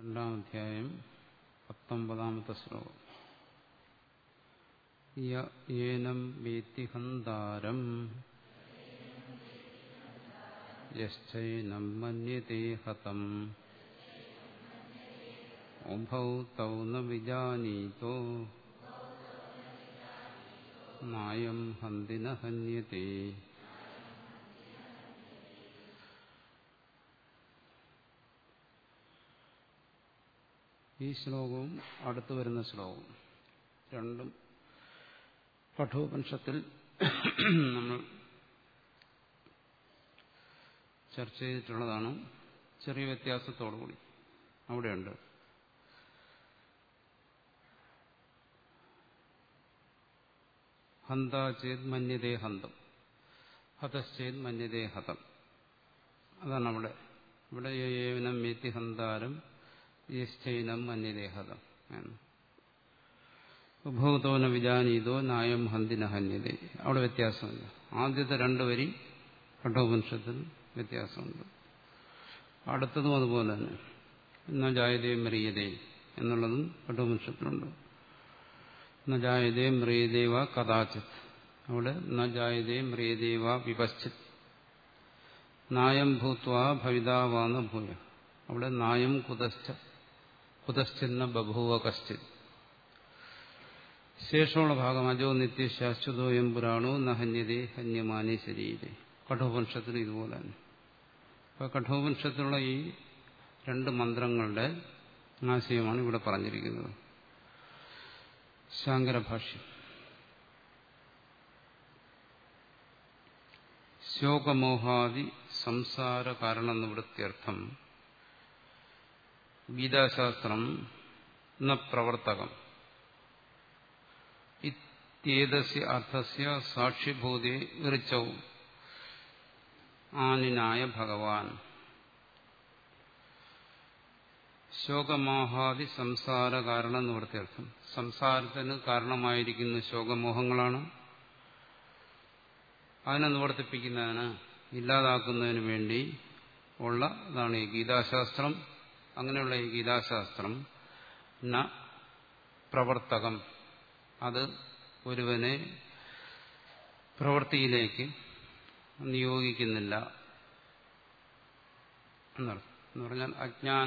രണ്ടാം അധ്യായം പത്തൊമ്പതാമത്തെ ശ്ലോകം യേനം വേത്തിഹന്താരം യശ്ചൈനം മന്യത്തെ ഹതം ഉഭൗ തൗ ന വിജാനീതോ നായം ഹന്തി ന ഹന്യത്തെ ഈ ശ്ലോകവും അടുത്തു വരുന്ന ശ്ലോകവും രണ്ടും കഠോപനിഷത്തിൽ നമ്മൾ ചർച്ച ചെയ്തിട്ടുള്ളതാണ് ചെറിയ വ്യത്യാസത്തോടുകൂടി അവിടെയുണ്ട് ഹന്ത ചേത് മന്യതേ ഹന്തം ഹതശ്ചേത് മന്യതേ ഹതം അതാണ് അവിടെ ഇവിടെ ഏവനം മേത്തി ഹന്താരം യശ്ചൈനം മന്യദേഹതം ഉഭവത്തോന വിജാനീതോ നായം ഹന്തിന ഹന്യതേ അവിടെ വ്യത്യാസമില്ല ആദ്യത്തെ രണ്ട് വരി കഠോപനിഷത്തിൽ വ്യത്യാസമുണ്ട് അടുത്തതും അതുപോലെ തന്നെ എന്നാ ജായതേ മറിയതേ എന്നുള്ളതും കഠോപനിഷത്തിലുണ്ട് ന ജായതേ മ്രിയദേവ കഥാചിത് അവിടെ ന ജായതേ മ്രിയദേവ വിപശ്ചിത് നായം ഭൂത്വ ഭവിതാവാന്ന ഭൂയ അവിടെ നായം കുതശ്ച കുതശ്ചെന്ന ബഭൂവ കശ്ചിത് ശേഷമുള്ള ഭാഗം അജോ നിത്യ ശാശ്വതോയം പുരാണോ നഹന്യതേ ഹന്യമാനേ ശരീരേ കഠോപനിഷത്തിന് ഇതുപോലെ തന്നെ അപ്പൊ കഠോപനിഷത്തിലുള്ള ഈ രണ്ട് മന്ത്രങ്ങളുടെ ആശയമാണ് ഇവിടെ പറഞ്ഞിരിക്കുന്നത് ശാങ്കരഭാഷ്യം ശോകമോഹാദി സംസാര കാരണനിവൃത്തിയർത്ഥം ഗീതാശാസ്ത്രം ന പ്രവർത്തകം ഇത്യേതസ്യ അർത്ഥസ്യ സാക്ഷിഭൂതേ ഋച്ചൗ ആനിനായ ഭഗവാൻ ശോകമോഹാദി സംസാര കാരണ നിവൃത്തിയർത്ഥം സംസാരത്തിന് കാരണമായിരിക്കുന്ന ശോകമോഹങ്ങളാണ് അതിനെ നിവർത്തിപ്പിക്കുന്നതിന് ഇല്ലാതാക്കുന്നതിന് വേണ്ടി ഉള്ള ഇതാണ് ഈ ഗീതാശാസ്ത്രം അങ്ങനെയുള്ള ഈ ഗീതാശാസ്ത്രം ന പ്രവർത്തകം അത് ഒരുവനെ പ്രവൃത്തിയിലേക്ക് നിയോഗിക്കുന്നില്ല എന്നർത്ഥം എന്ന് പറഞ്ഞാൽ അജ്ഞാന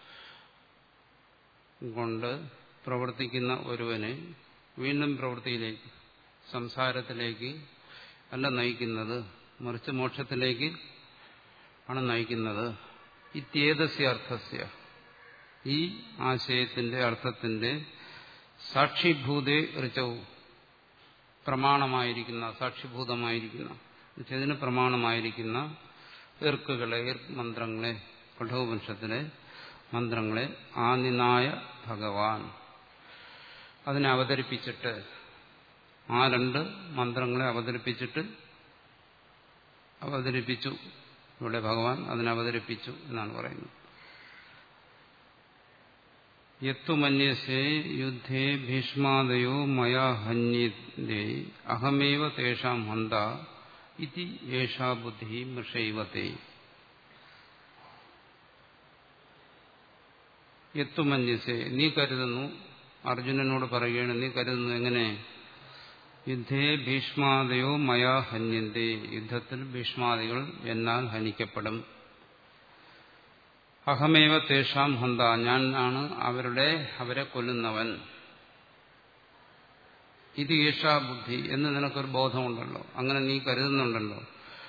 കൊണ്ട് പ്രവർത്തിക്കുന്ന ഒരുവനെ വീണ്ടും പ്രവൃത്തിയിലേക്ക് സംസാരത്തിലേക്ക് അല്ല നയിക്കുന്നത് മറിച്ച് മോക്ഷത്തിലേക്ക് ആണ് നയിക്കുന്നത് ഇത്യേതസ്യ അർത്ഥസ്യ ഈ ആശയത്തിന്റെ അർത്ഥത്തിന്റെ സാക്ഷിഭൂതേ ഋചവും പ്രമാണമായിരിക്കുന്ന സാക്ഷിഭൂതമായിരിക്കുന്ന ഇതിന് പ്രമാണമായിരിക്കുന്ന ഇർക്കുകളെ ഇർക്ക് മന്ത്രങ്ങളെ കഠോപനിഷത്തിലെ മന്ത്രങ്ങളെ ആനിനായ ഭഗവാൻ അതിനെ അവതരിപ്പിച്ചിട്ട് ആ രണ്ട് മന്ത്രങ്ങളെ അവതരിപ്പിച്ചിട്ട് അവതരിപ്പിച്ചു ഇവിടെ ഭഗവാൻ അതിനെ അവതരിപ്പിച്ചു എന്നാണ് പറയുന്നത് യത്തുമന്യസേ യുദ്ധേ ഭീഷ്മാദയോ മയാ ഹന്യേ അഹമേവ തേഷാം ഹന്ത ഇതി ഏഷാ ബുദ്ധി മൃഷൈവത്തെ യത്തുമന്യസേ നീ കരുതുന്നു അർജുനനോട് പറയുകയാണ് നീ കരുതുന്നു എങ്ങനെ യുദ്ധേ ഭീഷ്മാദയോ മയാ ഹന്യന്തേ യുദ്ധത്തിൽ ഭീഷ്മാദികൾ എന്നാൽ ഹനിക്കപ്പെടും അഹമേവ തേഷാം ഹന്ത ഞാൻ ആണ് അവരുടെ അവരെ കൊല്ലുന്നവൻ ഇത് ഈഷാ ബുദ്ധി എന്ന് നിനക്കൊരു ബോധമുണ്ടല്ലോ അങ്ങനെ നീ കരുതുന്നുണ്ടല്ലോ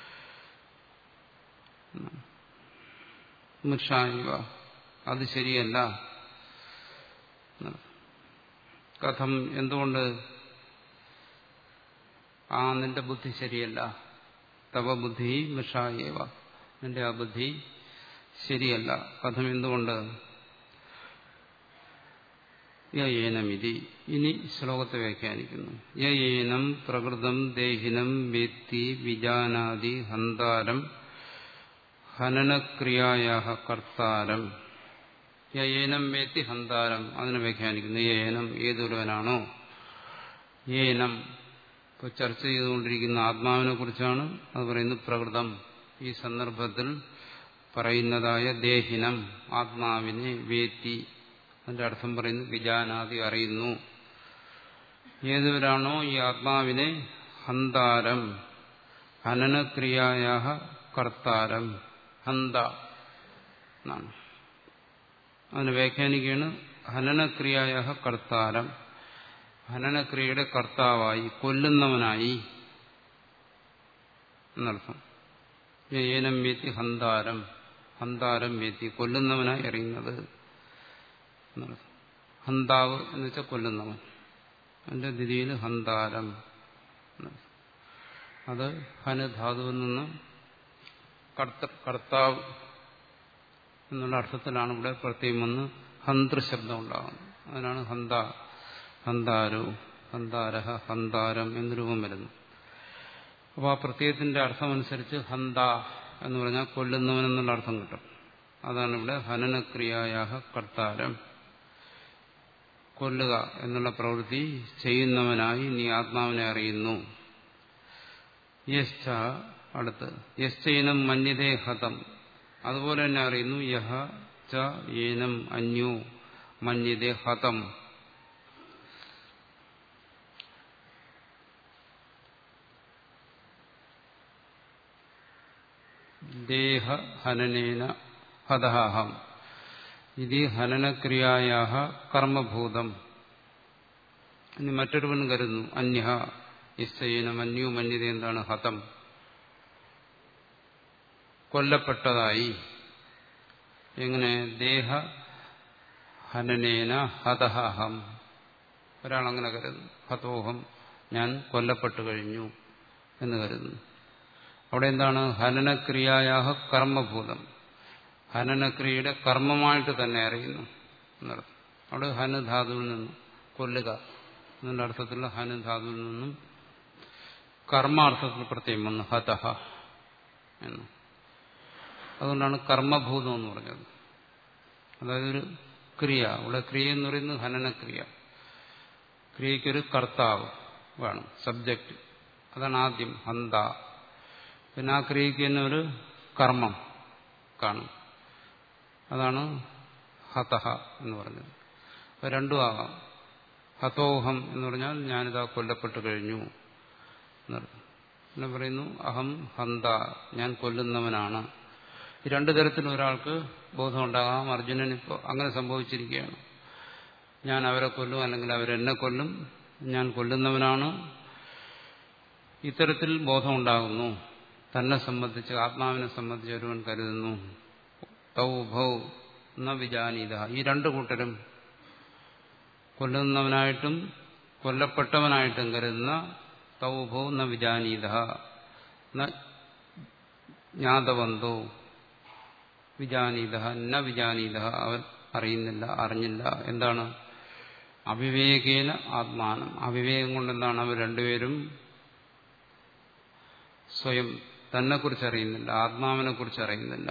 മുഷായിവ അത് ശരിയല്ല കഥം എന്തുകൊണ്ട് ആ നിന്റെ ബുദ്ധി ശരിയല്ല തവ ബുദ്ധി മിഷായേവ നിന്റെ ആ ബുദ്ധി ശരിയല്ല കഥം എന്തുകൊണ്ട് യേനമിതി ഇനി ശ്ലോകത്തെ വ്യാഖ്യാനിക്കുന്നു യേനം പ്രകൃതം ദേഹിനം വേത്തി വിജാനാദി ഹന്താരം ഹനനക്രിയായ കർത്താരം യേനം വേത്തി ഹന്താരം അതിനെ വ്യാഖ്യാനിക്കുന്നു യേനം ഏതൊരുവനാണോ യേനം ഇപ്പോൾ ചർച്ച ചെയ്തുകൊണ്ടിരിക്കുന്ന ആത്മാവിനെ കുറിച്ചാണ് അത് പറയുന്നത് പ്രകൃതം ഈ സന്ദർഭത്തിൽ പറയുന്നതായ ദേഹിനം ആത്മാവിനെ വേത്തി അതിന്റെ അർത്ഥം പറയുന്നു വിജാനാദി അറിയുന്നു ഏതുവരാണോ ഈ ആത്മാവിനെ ഹന്താരം ഹനനക്രിയായ കർത്താരം ഹന്ത എന്നാണ് അതിന് വ്യാഖ്യാനിക്കുകയാണ് ഹനനക്രിയായ കർത്താരം ഹനനക്രിയയുടെ കർത്താവായി കൊല്ലുന്നവനായി എന്നർത്ഥം ഏനം വ്യത്തി ഹന്താരം ഹന്താരം വ്യത്തി കൊല്ലുന്നവനായി അറിയുന്നത് എന്നർത്ഥം ഹന്താവ് എന്ന് വെച്ചാൽ കൊല്ലുന്നവൻ അതിന്റെ ദിതിയിൽ ഹന്താരം അത് ഹനധാതുവിൽ നിന്ന് കർത്ത കർത്താവ് എന്നുള്ള അർത്ഥത്തിലാണ് ഇവിടെ പ്രത്യേകം വന്ന് ഹന്തൃ ശബ്ദം ഉണ്ടാകുന്നത് അതിനാണ് ഹന്ത ഹന്താരോ ഹന്താരഹ ഹന്താരം എന്ന് രൂപം വരുന്നു അപ്പോൾ ആ പ്രത്യയത്തിന്റെ അർത്ഥമനുസരിച്ച് ഹന്ത എന്ന് പറഞ്ഞാൽ കൊല്ലുന്നവൻ എന്നുള്ള അർത്ഥം കിട്ടും അതാണ് ഇവിടെ ഹനനക്രിയായ കർത്താരം കൊല്ലുക എന്നുള്ള പ്രവൃത്തി ചെയ്യുന്നവനായി നീ ആത്മാവിനെ അറിയുന്നു യശ്ച അടുത്ത് യശ്ചൈനം മന്യതേ ഹതം അതുപോലെ തന്നെ അറിയുന്നു യഹ ച ഏനം അന്യോ മന്യതേ ഹതം ദേഹഹനനേന ഹതഹം ഇത് ഹനനക്രിയായ കർമ്മഭൂതം ഇനി മറ്റൊരുവൻ കരുതുന്നു അന്യ നിശ്ചയനം അന്യോ മന്യത എന്താണ് ഹതം കൊല്ലപ്പെട്ടതായി എങ്ങനെ ദേഹ ഹനനേന ഹതഹം ഒരാളങ്ങനെ കരുതുന്നു ഹതോഹം ഞാൻ കൊല്ലപ്പെട്ടു കഴിഞ്ഞു എന്ന് കരുതുന്നു അവിടെ എന്താണ് ഹനനക്രിയായ കർമ്മഭൂതം ഹനനക്രിയയുടെ കർമ്മമായിട്ട് തന്നെ അറിയുന്നു എന്നർത്ഥം അവിടെ ഹനധാതുവിൽ നിന്നും കൊല്ലുക എന്നുള്ള അർത്ഥത്തിലുള്ള ഹനധാതുവിൽ നിന്നും കർമാർത്ഥത്തിൽ പ്രത്യേകം വന്നു ഹതഹ എന്ന് അതുകൊണ്ടാണ് കർമ്മഭൂതം എന്ന് പറഞ്ഞത് അതായത് ഒരു ക്രിയ ഇവിടെ ക്രിയ എന്ന് പറയുന്നത് ഹനനക്രിയ ക്രിയയ്ക്കൊരു കർത്താവ് വേണം സബ്ജക്റ്റ് അതാണ് ആദ്യം ഹന്ത പിന്നെ ആ ക്രിയയ്ക്ക് തന്നെ ഒരു കർമ്മം കാണും അതാണ് ഹതഹ എന്ന് പറഞ്ഞത് അപ്പൊ രണ്ടും ആകാം ഹതോഹം എന്ന് പറഞ്ഞാൽ ഞാനിതാ കൊല്ലപ്പെട്ടു കഴിഞ്ഞു എന്നർത്ഥം പിന്നെ പറയുന്നു അഹം ഹന്ത ഞാൻ കൊല്ലുന്നവനാണ് ഈ രണ്ടു തരത്തിലും ഒരാൾക്ക് ബോധമുണ്ടാകാം അർജുനൻ ഇപ്പോൾ അങ്ങനെ സംഭവിച്ചിരിക്കുകയാണ് ഞാൻ അവരെ കൊല്ലും അല്ലെങ്കിൽ അവരെന്നെ കൊല്ലും ഞാൻ കൊല്ലുന്നവനാണ് ഇത്തരത്തിൽ ബോധമുണ്ടാകുന്നു തന്നെ സംബന്ധിച്ച് ആത്മാവിനെ സംബന്ധിച്ച് ഒരുവൻ കരുതുന്നു തൗ ഭൗ ന വിജാനീത ഈ രണ്ടു കൂട്ടരും കൊല്ലുന്നവനായിട്ടും കൊല്ലപ്പെട്ടവനായിട്ടും കരുതുന്ന തൗ ഭൗ ന വിജാനീത ന ജ്ഞാതവന്തോ വിജാനീത ന വിജാനീത അവൻ അറിയുന്നില്ല അറിഞ്ഞില്ല എന്താണ് അവിവേകേന ആത്മാനം അവിവേകം കൊണ്ട് എന്താണ് അവർ രണ്ടുപേരും സ്വയം തന്നെക്കുറിച്ച് അറിയുന്നില്ല ആത്മാവിനെ കുറിച്ച് അറിയുന്നില്ല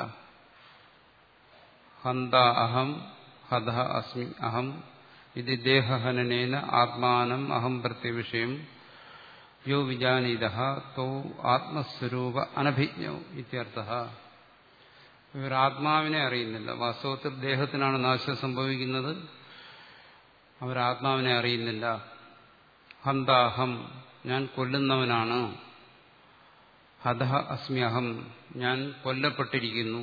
ഹന്ത അഹം ഹത അസ്മി അഹം ഇത് ദേഹഹനനേന ആത്മാനം അഹം പ്രത്യവിഷയം യോ വിജാനീത തോ ആത്മസ്വരൂപ അനഭിജ്ഞോ ഇത്യർത്ഥ ഇവർ ആത്മാവിനെ അറിയുന്നില്ല വാസ്തവത്തിൽ ദേഹത്തിനാണ് നാശം സംഭവിക്കുന്നത് അവർ ആത്മാവിനെ അറിയുന്നില്ല ഹന്താഹം ഞാൻ കൊല്ലുന്നവനാണ് ഹത അസ്മ്യഹം ഞാൻ കൊല്ലപ്പെട്ടിരിക്കുന്നു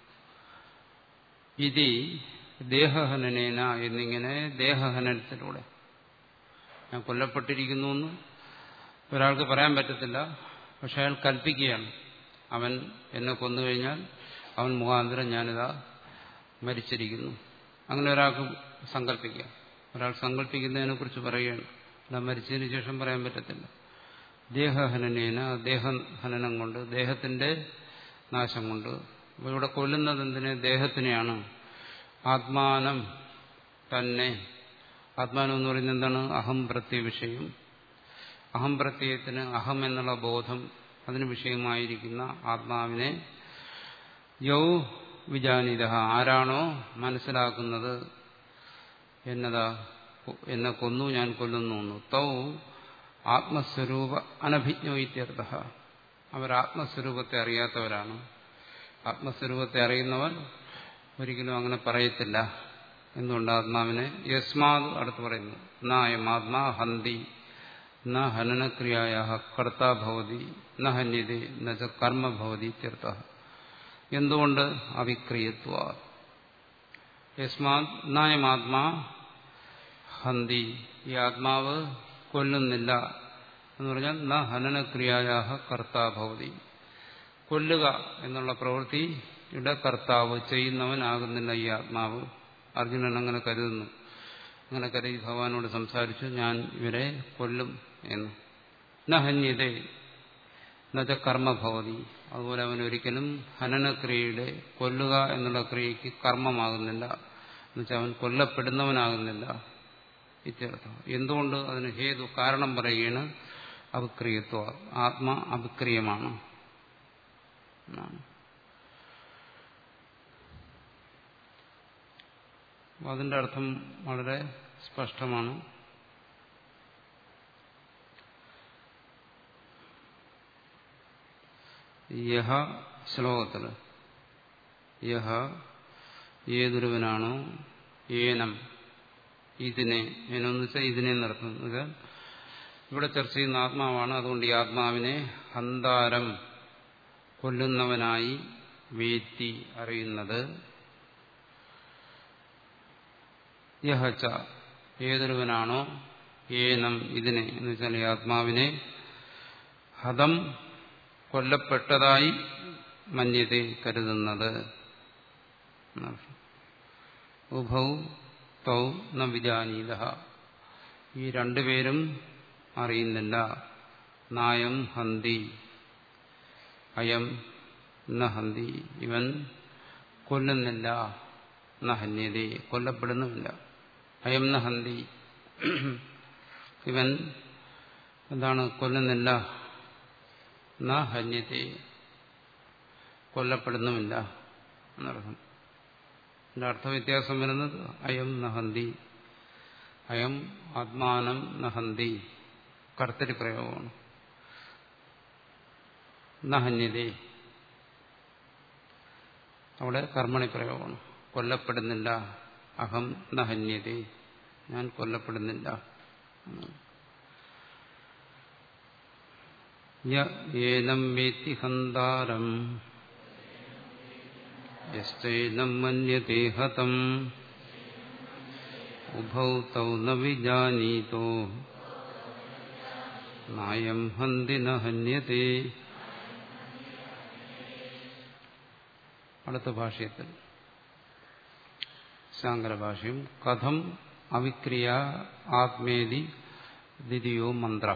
ഇതി ദേഹഹനനേന എന്നിങ്ങനെ ദേഹഹനനത്തിലൂടെ ഞാൻ കൊല്ലപ്പെട്ടിരിക്കുന്നു എന്ന് ഒരാൾക്ക് പറയാൻ പറ്റത്തില്ല പക്ഷെ അയാൾ കൽപ്പിക്കുകയാണ് അവൻ എന്നെ കൊന്നുകഴിഞ്ഞാൽ അവൻ മുഖാന്തരം ഞാനിതാ മരിച്ചിരിക്കുന്നു അങ്ങനെ ഒരാൾക്ക് സങ്കല്പിക്കാം ഒരാൾ സങ്കല്പിക്കുന്നതിനെ കുറിച്ച് പറയുകയാണ് അല്ല മരിച്ചതിന് ശേഷം പറയാൻ പറ്റത്തില്ല ദേഹഹനനേന ദേഹഹനനം കൊണ്ട് ദേഹത്തിന്റെ നാശം കൊണ്ട് ഇവിടെ കൊല്ലുന്നത് എന്തിനെ ദേഹത്തിനെയാണ് ആത്മാനം തന്നെ ആത്മാനം എന്ന് പറയുന്നത് എന്താണ് അഹം പ്രത്യവിഷയം അഹം പ്രത്യയത്തിന് അഹം എന്നുള്ള ബോധം അതിന് വിഷയമായിരിക്കുന്ന ആത്മാവിനെ യൗ വിജാനിത ആരാണോ മനസ്സിലാക്കുന്നത് എന്നതാ എന്നെ കൊന്നു ഞാൻ കൊല്ലുന്നു തൗ ആത്മസ്വരൂപ അനഭിജ്ഞോ ഇത്യർത്ഥ അവർ ആത്മസ്വരൂപത്തെ അറിയാത്തവരാണ് ആത്മസ്വരൂപത്തെ അറിയുന്നവൻ ഒരിക്കലും അങ്ങനെ പറയത്തില്ല എന്തുകൊണ്ട് ആത്മാവിനെ യസ്മാത് അടുത്ത് പറയുന്നു നായം ആത്മാ ഹന്തി ന ഹനനക്രിയായ കർത്താ ഭവതി ന ഹന്യതി ന ച കർമ്മ ഭവതി തീർത്ഥ എന്തുകൊണ്ട് അവിക്രിയത്വ യസ്മാത് നായമാത്മാ ഹന്തി ഈ ആത്മാവ് കൊല്ലുന്നില്ല എന്ന് പറഞ്ഞാൽ ന ഹനനക്രിയായ കർത്താ ഭവതി കൊല്ലുക എന്നുള്ള പ്രവൃത്തിയുടെ കർത്താവ് ചെയ്യുന്നവനാകുന്നില്ല ഈ ആത്മാവ് അർജുനൻ അങ്ങനെ കരുതുന്നു അങ്ങനെ കരുതി ഭഗവാനോട് സംസാരിച്ചു ഞാൻ ഇവരെ കൊല്ലും എന്ന് നഹന്യതേ എന്നുവെച്ച കർമ്മഭവതി അതുപോലെ അവൻ ഒരിക്കലും ഹനനക്രിയയുടെ കൊല്ലുക എന്നുള്ള ക്രിയയ്ക്ക് കർമ്മമാകുന്നില്ല എന്നുവെച്ചാൽ അവൻ കൊല്ലപ്പെടുന്നവനാകുന്നില്ല ഇത്യർത്ഥം എന്തുകൊണ്ട് അതിന് ഹേതു കാരണം പറയുകയാണ് അവിക്രിയത്വ ആത്മ അവിക്രിയമാണ് എന്നാണ് അതിന്റെ അർത്ഥം വളരെ സ്പഷ്ടമാണ് യഹ ശ്ലോകത്തിൽ യഹ ഏതൊരുവനാണോ ഏനം ഇതിനെ ഏനെന്ന് വെച്ചാൽ ഇതിനെ നടത്തുന്നത് ഇവിടെ ചർച്ച ചെയ്യുന്ന ആത്മാവാണ് അതുകൊണ്ട് ഈ ആത്മാവിനെ ഹന്താരം കൊല്ലുന്നവനായി വേത്തി അറിയുന്നത് യഹച്ച ഏതൊരുവനാണോ ഏനം ഇതിനെ എന്ന് വെച്ചാൽ ഈ ആത്മാവിനെ ഹതം കൊല്ലപ്പെട്ടതായി മന്യത കരുതുന്നത് ഉഭൗ തൗ ന വിജാനീത ഈ രണ്ടുപേരും അറിയുന്നില്ല നായം ഹന്തി അയം ന ഹന്തി ഇവൻ കൊല്ലുന്നില്ല ന ഹന്യതേ കൊല്ലപ്പെടുന്നുമില്ല അയം ന ഹന്തി ഇവൻ എന്താണ് കൊല്ലുന്നില്ല ന ഹന്യത്തെ കൊല്ലപ്പെടുന്നുമില്ല എന്നർത്ഥം ഇതിന്റെ അർത്ഥവ്യത്യാസം വരുന്നത് അയം നഹന്തി അയം ആത്മാനം നഹന്തി കർത്തരി പ്രയോഗമാണ് നഹന്യതേ അവിടെ കർമ്മണി പ്രയോഗമാണ് കൊല്ലപ്പെടുന്നില്ല അഹം നഹന്യതേ ഞാൻ കൊല്ലപ്പെടുന്നില്ല ഏനം വേത്തി ഹന്താരം യശ്ചൈനം മന്യത്തെ ഹതം ഉഭൗ തൗ ന വിജാനീതോ നായം ഹന്തി ന ഹന്യത്തെ അടുത്ത ഭാഷ്യത്തിൽ ശാങ്കരഭാഷ്യം കഥം അവിക്രിയ ആത്മേതി ദ്വിതീയോ മന്ത്ര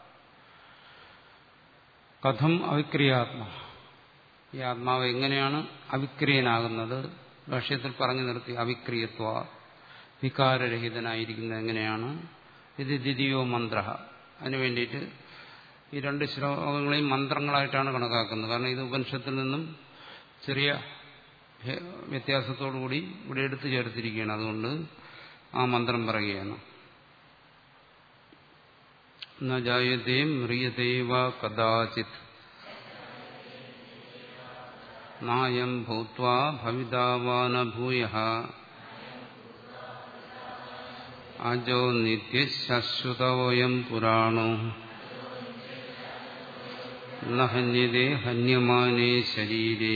കഥം അവിക്രിയാത്മ ഈ ആത്മാവ് എങ്ങനെയാണ് അവിക്രിയനാകുന്നത് ഭാഷ്യത്തിൽ പറഞ്ഞു നിർത്തി അവിക്രിയത്വ വികാരരഹിതനായിരിക്കുന്നത് എങ്ങനെയാണ് ഇത് ദ്വിതീയോ മന്ത്ര അതിനു വേണ്ടിയിട്ട് ഈ രണ്ട് ശ്ലോകങ്ങളെയും മന്ത്രങ്ങളായിട്ടാണ് കണക്കാക്കുന്നത് കാരണം ഇത് ഉപനിഷത്തിൽ നിന്നും ചെറിയ വ്യത്യാസത്തോടുകൂടി ഇവിടെ എടുത്തു ചേർത്തിരിക്കുകയാണ് അതുകൊണ്ട് ആ മന്ത്രം പറയുകയാണ് ന ജായതേ മ്രിയതേ വാ കഥാചിത് നായം ഭൂത്വാ ഭവിതാ വാ ന ഭൂയ അജോ നിത്യശാശ്വതോയം പുരാണോ ന ഹന്യതേ ഹന്യമാനേ ശരീരേ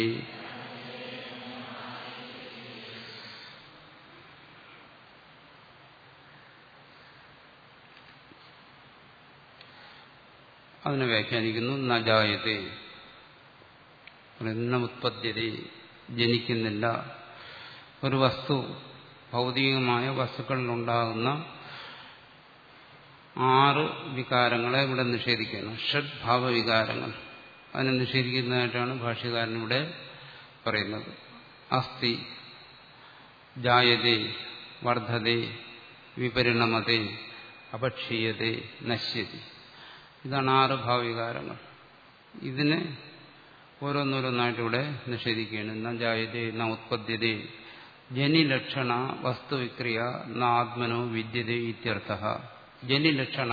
അതിനെ വ്യാഖ്യാനിക്കുന്നു നജായത്തെ എന്ന ഉത്പദ്ധ്യത ജനിക്കുന്നില്ല ഒരു വസ്തു ഭൗതികമായ വസ്തുക്കളിലുണ്ടാകുന്ന ആറ് വികാരങ്ങളെ ഇവിടെ നിഷേധിക്കുന്നു ഷഡ് ഭാവവികാരങ്ങൾ അതിനെ നിഷേധിക്കുന്നതായിട്ടാണ് ഭാഷ്യകാരൻ ഇവിടെ പറയുന്നത് അസ്ഥി ജായതേ വർദ്ധതേ വിപരിണമതേ അപക്ഷീയതേ നശ്യതി ഇതാണ് ആറ് ഭാവവികാരങ്ങൾ ഇതിനെ ഓരോന്നോരോന്നായിട്ട് ഇവിടെ നിഷേധിക്കുകയാണ് ന ജായതേ ന ഉത്പദ്യതേ ജനിലക്ഷണ വസ്തുവിക്രിയ ന ആത്മനോ വിദ്യതേ ഇത്യർത്ഥ ജനിലക്ഷണ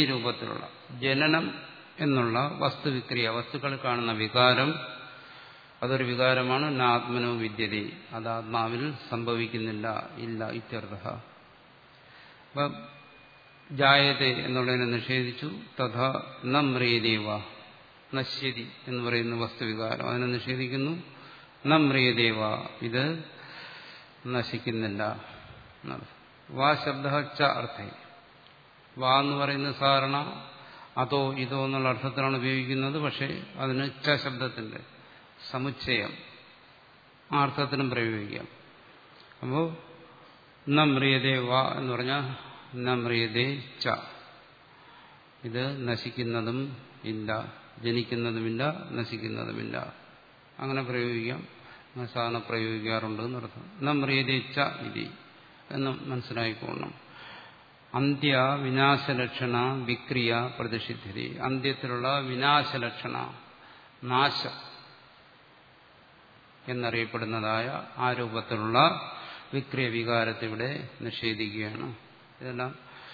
ജനിരൂപത്തിലുള്ള ജനനം എന്നുള്ള വസ്തുവിക്രിയ വസ്തുക്കൾ കാണുന്ന വികാരം അതൊരു വികാരമാണ് നാത്മനോ വിദ്യതി അത് ആത്മാവിൽ സംഭവിക്കുന്നില്ല ഇല്ല ഇത്യർത്ഥ അപ്പം ജായത്തെ എന്നുള്ളതിനെ നിഷേധിച്ചു തഥാ നമ്രിയദേവ നശ്യതി എന്ന് പറയുന്ന വസ്തുവികാരം അതിനെ നിഷേധിക്കുന്നു നമ്രിയദേവ ഇത് നശിക്കുന്നില്ല വാ ശബ്ദ ച അർത്ഥേ വാ എന്ന് പറയുന്നത് സാധാരണ അതോ ഇതോ എന്നുള്ള അർത്ഥത്തിലാണ് ഉപയോഗിക്കുന്നത് പക്ഷേ അതിന് ച ശബ്ദത്തിന്റെ സമുച്ചയം ആ അർത്ഥത്തിനും പ്രയോഗിക്കാം അപ്പോൾ നമ്രിയതേ വാ എന്ന് പറഞ്ഞാൽ നമ്രിയതേ ച ഇത് നശിക്കുന്നതും ഇല്ല ജനിക്കുന്നതുമില്ല നശിക്കുന്നതുമില്ല അങ്ങനെ പ്രയോഗിക്കാം അങ്ങനെ സാധാരണ പ്രയോഗിക്കാറുണ്ട് എന്നർത്ഥം നമ്രിയതേ ച ഇതി എന്ന് മനസ്സിലായിക്കോണം അന്ത്യ വിനാശലക്ഷണ വിക്രിയ പ്രതിഷിദ്ധി അന്ത്യത്തിലുള്ള വിനാശലക്ഷണ നാശം എന്നറിയപ്പെടുന്നതായ ആ രൂപത്തിലുള്ള വിക്രിയ വികാരത്തെ ഇവിടെ നിഷേധിക്കുകയാണ് ഇതെല്ലാം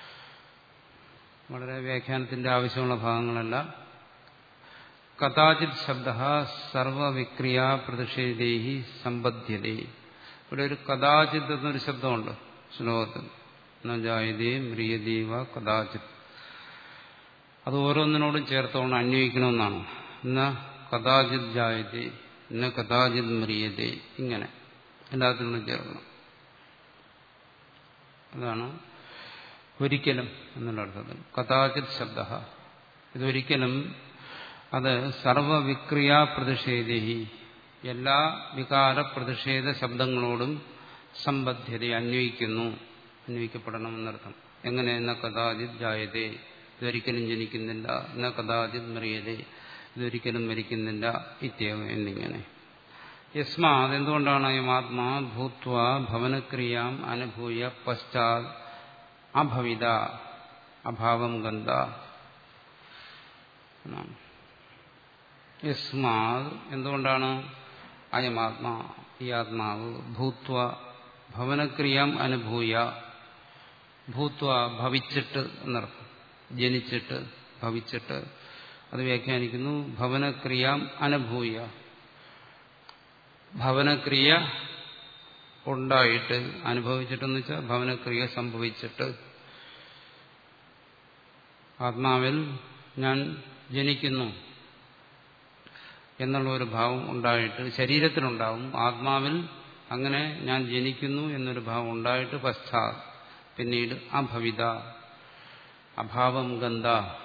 വളരെ വ്യാഖ്യാനത്തിന്റെ ആവശ്യമുള്ള ഭാഗങ്ങളല്ല കഥാചിത് ശബ്ദ സർവവിക്രിയ പ്രതിഷേധേഹി സമ്പദ്ധ്യതേ ഇവിടെ ഒരു കഥാചിത് എന്നൊരു ശബ്ദമുണ്ട് ശ്ലോകത്തിൽ നജായതേ മ്രിയദേവ കഥാചിത് അത് ഓരോന്നിനോടും ചേർത്തോണ്ട് അന്വയിക്കണമെന്നാണ് എന്നാ കഥാചിത് ജായതേ ഇന്ന കഥാചിത് മ്രിയതേ ഇങ്ങനെ എല്ലാത്തിനോടും ചേർക്കണം അതാണ് ഒരിക്കലും എന്നുള്ള അർത്ഥത്തിൽ കഥാചിത് ശബ്ദ ഇതൊരിക്കലും അത് സർവവിക്രിയ പ്രതിഷേധി എല്ലാ വികാര പ്രതിഷേധ ശബ്ദങ്ങളോടും സമ്പദ്ധ്യത അന്വയിക്കുന്നു അന്വയിക്കപ്പെടണം എന്നർത്ഥം എങ്ങനെ എന്ന കഥാചിത് ജായതേ ഇതൊരിക്കലും ജനിക്കുന്നില്ല എന്ന കഥാചിത് മറിയതേ ഇതൊരിക്കലും മരിക്കുന്നില്ല ഇത്യേവം എന്നിങ്ങനെ യസ്മാത് എന്തുകൊണ്ടാണ് അയമാത്മാ ഭൂത്വ ഭവനക്രിയാം അനുഭൂയ പശ്ചാത് അഭവിത അഭാവം ഗന്ധ യസ്മാത് എന്തുകൊണ്ടാണ് അയമാത്മാ ഈ ആത്മാവ് ഭൂത്വ ഭവനക്രിയാം അനുഭൂയ ഭൂത്വ ഭവിച്ചിട്ട് എന്നർത്ഥം ജനിച്ചിട്ട് ഭവിച്ചിട്ട് അത് വ്യാഖ്യാനിക്കുന്നു ഭവനക്രിയാം അനുഭൂയ ഭവനക്രിയ ഉണ്ടായിട്ട് അനുഭവിച്ചിട്ടെന്ന് വെച്ചാൽ ഭവനക്രിയ സംഭവിച്ചിട്ട് ആത്മാവിൽ ഞാൻ ജനിക്കുന്നു എന്നുള്ള ഒരു ഭാവം ഉണ്ടായിട്ട് ശരീരത്തിലുണ്ടാവും ആത്മാവിൽ അങ്ങനെ ഞാൻ ജനിക്കുന്നു എന്നൊരു ഭാവം ഉണ്ടായിട്ട് പശ്ചാത് പിന്നീട് അഭവിത അഭാവം ഗന്ധ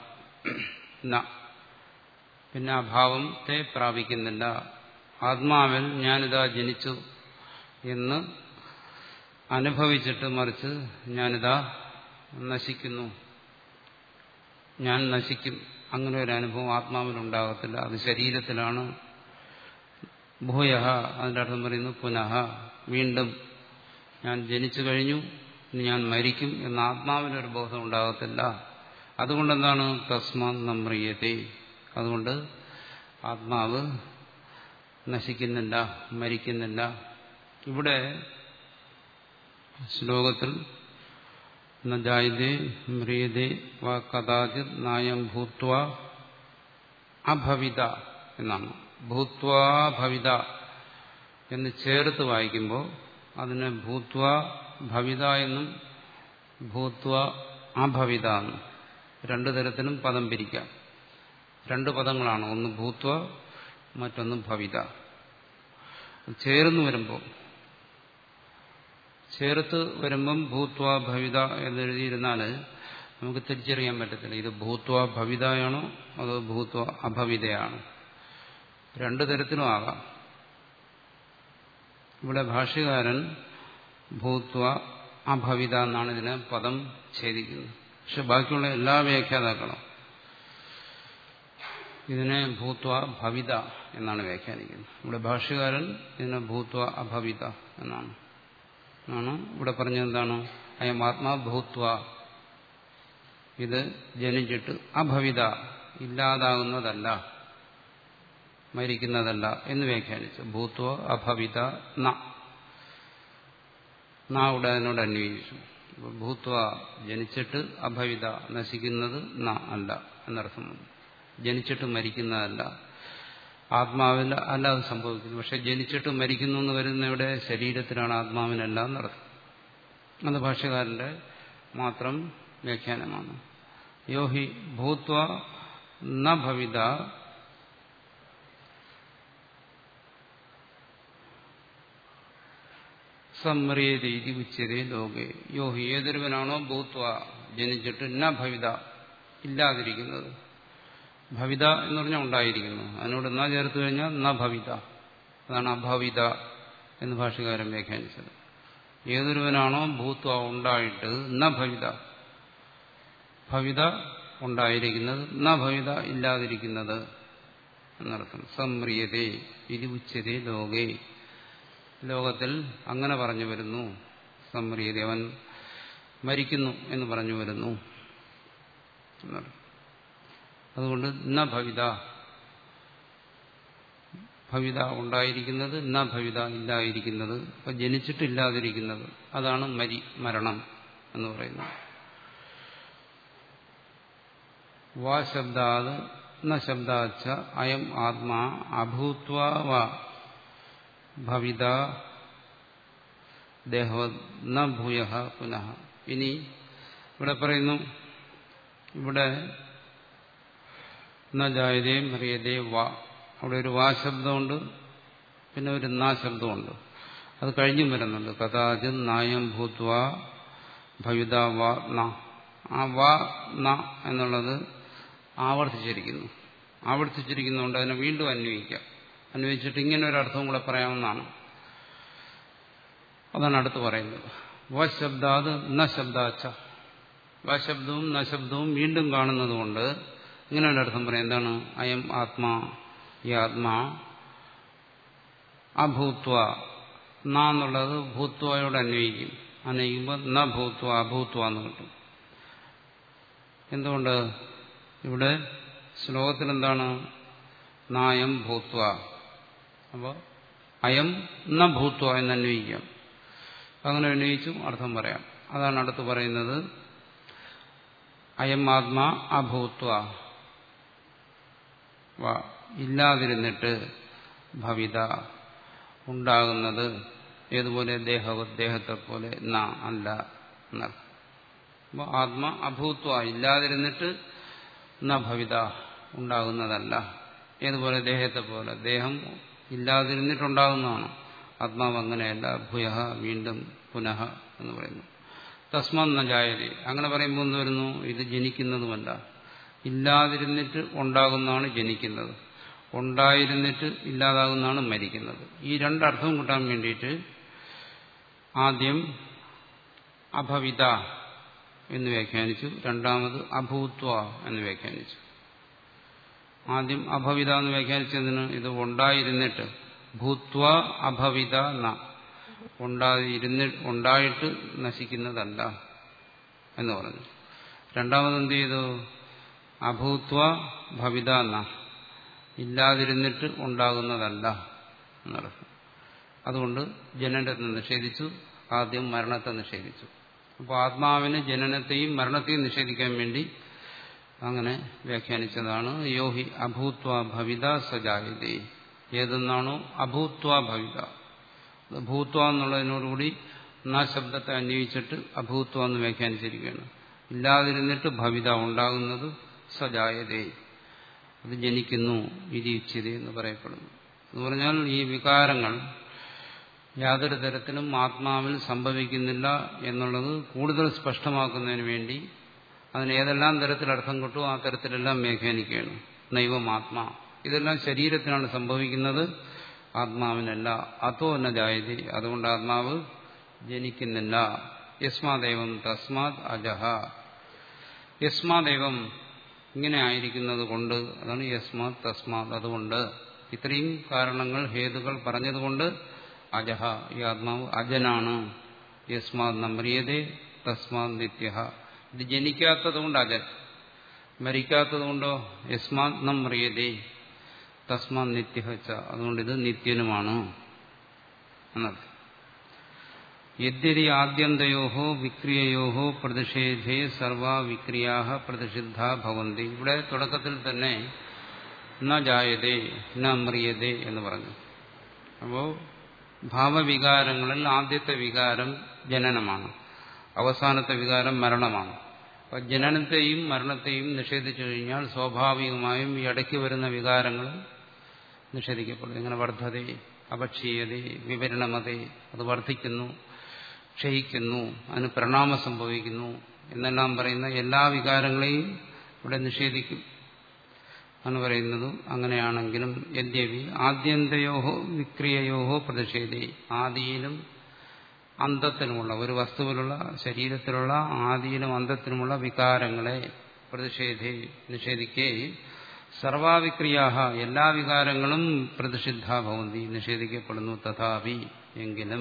പിന്നെ അഭാവത്തെ പ്രാപിക്കുന്നില്ല ആത്മാവിൽ ഞാനിതാ ജനിച്ചു എന്ന് അനുഭവിച്ചിട്ട് മറിച്ച് ഞാനിതാ നശിക്കുന്നു ഞാൻ നശിക്കും അങ്ങനെ ഒരു അനുഭവം ആത്മാവിനുണ്ടാകത്തില്ല അത് ശരീരത്തിലാണ് ഭൂയ അതിൻ്റെ അർത്ഥം പറയുന്നു പുനഃ വീണ്ടും ഞാൻ ജനിച്ചു കഴിഞ്ഞു ഇനി ഞാൻ മരിക്കും എന്ന ആത്മാവിനൊരു ബോധം ഉണ്ടാകത്തില്ല അതുകൊണ്ടെന്താണ് തസ്മാത് നമ്രിയത്തെ അതുകൊണ്ട് ആത്മാവ് നശിക്കുന്നില്ല മരിക്കുന്നില്ല ഇവിടെ ശ്ലോകത്തിൽ നജായതേ മ്രിയതേ വ കഥാചിത് നായം ഭൂത്വ അഭവിത എന്നാണ് ഭൂത്വാഭവിത എന്ന് ചേർത്ത് വായിക്കുമ്പോൾ അതിന് ഭൂത്വ ഭവിത എന്നും ഭൂത്വ അഭവിത എന്നും രണ്ടു തരത്തിലും പദം പിരിക്കാം രണ്ട് പദങ്ങളാണ് ഒന്ന് ഭൂത്വ മറ്റൊന്ന് ഭവിത ചേർന്ന് വരുമ്പോൾ ചേർത്ത് വരുമ്പം ഭൂത്വ ഭവിത എന്നെഴുതിയിരുന്നാൽ നമുക്ക് തിരിച്ചറിയാൻ പറ്റത്തില്ല ഇത് ഭൂത്വ ഭവിതയാണോ അതോ ഭൂത്വ അഭവിതയാണോ രണ്ടു തരത്തിലും ആകാം ഇവിടെ ഭാഷ്യകാരൻ ഭൂത്വ അഭവിത എന്നാണ് ഇതിനെ പദം ഛേദിക്കുന്നത് പക്ഷെ ബാക്കിയുള്ള എല്ലാ വ്യാഖ്യാതാക്കളും ഇതിനെ ഭൂത്വ ഭവിത എന്നാണ് വ്യാഖ്യാനിക്കുന്നത് ഇവിടെ ഭാഷ്യകാരൻ ഇതിനെ ഭൂത്വ അഭവിത എന്നാണ് ആണ് ഇവിടെ പറഞ്ഞത് എന്താണ് അയം ആത്മാ ഭൂത്വ ഇത് ജനിച്ചിട്ട് അഭവിത ഇല്ലാതാകുന്നതല്ല മരിക്കുന്നതല്ല എന്ന് വ്യാഖ്യാനിച്ചു ഭൂത്വ അഭവിത ന നാ ഇവിടെ അതിനോട് അന്വേഷിച്ചു ഭൂത്വ ജനിച്ചിട്ട് അഭവിത നശിക്കുന്നത് ന അല്ല എന്നർത്ഥം ജനിച്ചിട്ട് മരിക്കുന്നതല്ല ആത്മാവിൽ അല്ല അത് സംഭവിക്കുന്നു പക്ഷെ ജനിച്ചിട്ട് മരിക്കുന്നു എന്ന് വരുന്ന ഇവിടെ ശരീരത്തിലാണ് ആത്മാവിനെല്ലാം നടത്തുന്നത് അത് ഭാഷ്യകാരന്റെ മാത്രം വ്യാഖ്യാനമാണ് യോഹി ഭൂത്വ ന ഭവിത സംമ്രിയതീതി ഉച്ചതേ ലോകെ യോഹി ഏതൊരുവനാണോ ഭൂത്വ ജനിച്ചിട്ട് ന ഭവിത ഇല്ലാതിരിക്കുന്നത് ഭവിത എന്ന് പറഞ്ഞാൽ ഉണ്ടായിരിക്കുന്നു അതിനോട് ന ചേർത്ത് കഴിഞ്ഞാൽ ന ഭവിത അതാണ് അഭവിത എന്ന് ഭാഷകാരൻ വ്യാഖ്യാനിച്ചത് ഏതൊരുവനാണോ ഭൂത്വ ഉണ്ടായിട്ട് ന ഭവിത ഭവിത ഉണ്ടായിരിക്കുന്നത് ന ഭവിത ഇല്ലാതിരിക്കുന്നത് എന്നർത്ഥം സംമ്രിയതേ ഇത് ഉച്ചതേ ലോകേ ലോകത്തിൽ അങ്ങനെ പറഞ്ഞു വരുന്നു സംമ്രിയത അവൻ മരിക്കുന്നു എന്ന് പറഞ്ഞു വരുന്നു അതുകൊണ്ട് ന ഭവിത ഭവിത ഉണ്ടായിരിക്കുന്നത് ന ഭവിത ഇല്ലാതിരിക്കുന്നത് അപ്പൊ ജനിച്ചിട്ടില്ലാതിരിക്കുന്നത് അതാണ് മരി മരണം എന്ന് പറയുന്നത് വാ ശബ്ദാത് ന ശബ്ദാച്ച അയം ആത്മാ അഭൂത്വ വാ ഭവിത ദേഹ ന ഭൂയ പുനഃ ഇനി ഇവിടെ പറയുന്നു ഇവിടെ ന ജായതേ മറിയതേ വാ അവിടെ ഒരു വാ ശബ്ദമുണ്ട് പിന്നെ ഒരു നാ ശബ്ദമുണ്ട് അത് കഴിഞ്ഞും വരുന്നുണ്ട് കഥാചി നായം ഭൂത്വ ഭവിത വാ ന ആ വാ ന എന്നുള്ളത് ആവർത്തിച്ചിരിക്കുന്നു ആവർത്തിച്ചിരിക്കുന്നതുകൊണ്ട് അതിനെ വീണ്ടും അന്വയിക്കാം അന്വയിച്ചിട്ട് ഇങ്ങനെ ഒരു അർത്ഥവും കൂടെ പറയാവുന്നതാണ് അതാണ് അടുത്ത് പറയുന്നത് വ ശബ്ദാത് ന ശബ്ദാച്ച വ ശബ്ദവും ന ശബ്ദവും വീണ്ടും കാണുന്നതുകൊണ്ട് ഇങ്ങനെ ഒരു അർത്ഥം പറയാം എന്താണ് അയം ആത്മാ ഈ ആത്മാ അഭൂത്വ ന എന്നുള്ളത് ഭൂത്വയോട് അന്വയിക്കും അന്വയിക്കുമ്പോൾ ന ഭൂത്വ അഭൂത്വ എന്ന് കിട്ടും എന്തുകൊണ്ട് ഇവിടെ ശ്ലോകത്തിൽ എന്താണ് നായം ഭൂത്വ അപ്പോൾ അയം ന ഭൂത്വ എന്ന് അന്വയിക്കാം അങ്ങനെ അന്വയിച്ചും അർത്ഥം പറയാം അതാണ് അടുത്ത് പറയുന്നത് അയം ആത്മാ അഭൂത്വ ഇല്ലാതിരുന്നിട്ട് ഭവിത ഉണ്ടാകുന്നത് ഏതുപോലെ ദേഹവത് ദേഹത്തെ പോലെ ന അല്ല എന്നർത്ഥം അപ്പോൾ ആത്മ അഭൂത്വ ഇല്ലാതിരുന്നിട്ട് ന ഭവിത ഉണ്ടാകുന്നതല്ല ഏതുപോലെ ദേഹത്തെ പോലെ ദേഹം ഇല്ലാതിരുന്നിട്ടുണ്ടാകുന്നതാണ് ആത്മാവ് അങ്ങനെയല്ല ഭുയ വീണ്ടും പുനഃ എന്ന് പറയുന്നു തസ്മം ന ജായതി അങ്ങനെ പറയുമ്പോൾ എന്ത് വരുന്നു ഇത് ജനിക്കുന്നതുമല്ല ഇല്ലാതിരുന്നിട്ട് ഉണ്ടാകുന്നതാണ് ജനിക്കുന്നത് ഉണ്ടായിരുന്നിട്ട് ഇല്ലാതാകുന്നതാണ് മരിക്കുന്നത് ഈ രണ്ടർത്ഥവും കിട്ടാൻ വേണ്ടിയിട്ട് ആദ്യം അഭവിത എന്ന് വ്യാഖ്യാനിച്ചു രണ്ടാമത് അഭൂത്വ എന്ന് വ്യാഖ്യാനിച്ചു ആദ്യം അഭവിത എന്ന് വ്യാഖ്യാനിച്ചതിന് ഇത് ഉണ്ടായിരുന്നിട്ട് ഭൂത്വ അഭവിത ന ഉണ്ടായിരുന്നി ഉണ്ടായിട്ട് നശിക്കുന്നതല്ല എന്ന് പറഞ്ഞു രണ്ടാമത് എന്ത് ചെയ്തു അഭൂത്വ ഭവിത ന ഇല്ലാതിരുന്നിട്ട് ഉണ്ടാകുന്നതല്ല എന്നർത്ഥം അതുകൊണ്ട് ജനനത്തെ നിഷേധിച്ചു ആദ്യം മരണത്തെ നിഷേധിച്ചു അപ്പോൾ ആത്മാവിന് ജനനത്തെയും മരണത്തെയും നിഷേധിക്കാൻ വേണ്ടി അങ്ങനെ വ്യാഖ്യാനിച്ചതാണ് യോഹി അഭൂത്വ ഭവിത സജായതേ ഏതെന്നാണോ അഭൂത്വ ഭവിത ഭൂത്വ എന്നുള്ളതിനോടുകൂടി നാ ശബ്ദത്തെ അന്വയിച്ചിട്ട് അഭൂത്വ എന്ന് വ്യാഖ്യാനിച്ചിരിക്കുകയാണ് ഇല്ലാതിരുന്നിട്ട് ഭവിത ഉണ്ടാകുന്നത് സജായതേ അത് ജനിക്കുന്നു വിരിയിച്ചത് എന്ന് പറയപ്പെടുന്നു എന്ന് പറഞ്ഞാൽ ഈ വികാരങ്ങൾ യാതൊരു തരത്തിലും ആത്മാവിൽ സംഭവിക്കുന്നില്ല എന്നുള്ളത് കൂടുതൽ സ്പഷ്ടമാക്കുന്നതിന് വേണ്ടി അതിന് ഏതെല്ലാം തരത്തിൽ അർത്ഥം കിട്ടുമോ ആ തരത്തിലെല്ലാം വ്യാഖ്യാനിക്കുകയാണ് നൈവം ആത്മാ ഇതെല്ലാം ശരീരത്തിനാണ് സംഭവിക്കുന്നത് ആത്മാവിനല്ല അതോ എന്ന ജായതി അതുകൊണ്ട് ആത്മാവ് ജനിക്കുന്നില്ല യസ്മാദൈവം തസ്മാത് അജഹ യസ്മാദൈവം ഇങ്ങനെ ആയിരിക്കുന്നത് കൊണ്ട് അതാണ് യസ്മാത് തസ്മാത് അതുകൊണ്ട് ഇത്രയും കാരണങ്ങൾ ഹേതുകൾ പറഞ്ഞതുകൊണ്ട് അജഹ ഈ ആത്മാവ് അജനാണ് യസ്മാത് നമ്രിയതേ തസ്മാത് നിത്യ ഇത് ജനിക്കാത്തതുകൊണ്ട് അജൻ മരിക്കാത്തതുകൊണ്ടോ യസ്മാത് നമ്രിയതേ തസ്മാത് നിത്യ അതുകൊണ്ട് ഇത് നിത്യനുമാണ് എന്നർത്ഥം യദ്യതി ആദ്യന്തയോ വിക്രിയയോ പ്രതിഷേധേ സർവ വിക്രിയാ പ്രതിഷിദ്ധ ഭവന്തി ഇവിടെ തുടക്കത്തിൽ തന്നെ ന ജായതേ ന മ്രിയതേ എന്ന് പറഞ്ഞു അപ്പോ ഭാവവികാരങ്ങളിൽ ആദ്യത്തെ വികാരം ജനനമാണ് അവസാനത്തെ വികാരം മരണമാണ് അപ്പൊ ജനനത്തെയും മരണത്തെയും നിഷേധിച്ചു കഴിഞ്ഞാൽ സ്വാഭാവികമായും ഈ ഇടയ്ക്ക് വരുന്ന വികാരങ്ങൾ നിഷേധിക്കപ്പെടും ഇങ്ങനെ വർദ്ധത അപക്ഷീയത വിവരണമത അത് വർദ്ധിക്കുന്നു ക്ഷയിക്കുന്നു അതിന് പരിണാമം സംഭവിക്കുന്നു എന്നെല്ലാം പറയുന്ന എല്ലാ വികാരങ്ങളെയും ഇവിടെ നിഷേധിക്കും എന്ന് പറയുന്നത് അങ്ങനെയാണെങ്കിലും യദ്യപി ആദ്യന്തയോഹോ വിക്രിയയോഹോ പ്രതിഷേധി ആദിയിലും അന്തത്തിനുമുള്ള ഒരു വസ്തുവിലുള്ള ശരീരത്തിലുള്ള ആദിയിലും അന്തത്തിനുമുള്ള വികാരങ്ങളെ പ്രതിഷേധി നിഷേധിക്കേ സർവാവിക്രിയാഹ എല്ലാ വികാരങ്ങളും പ്രതിഷിദ്ധാഭവന്തി നിഷേധിക്കപ്പെടുന്നു തഥാപി എങ്കിലും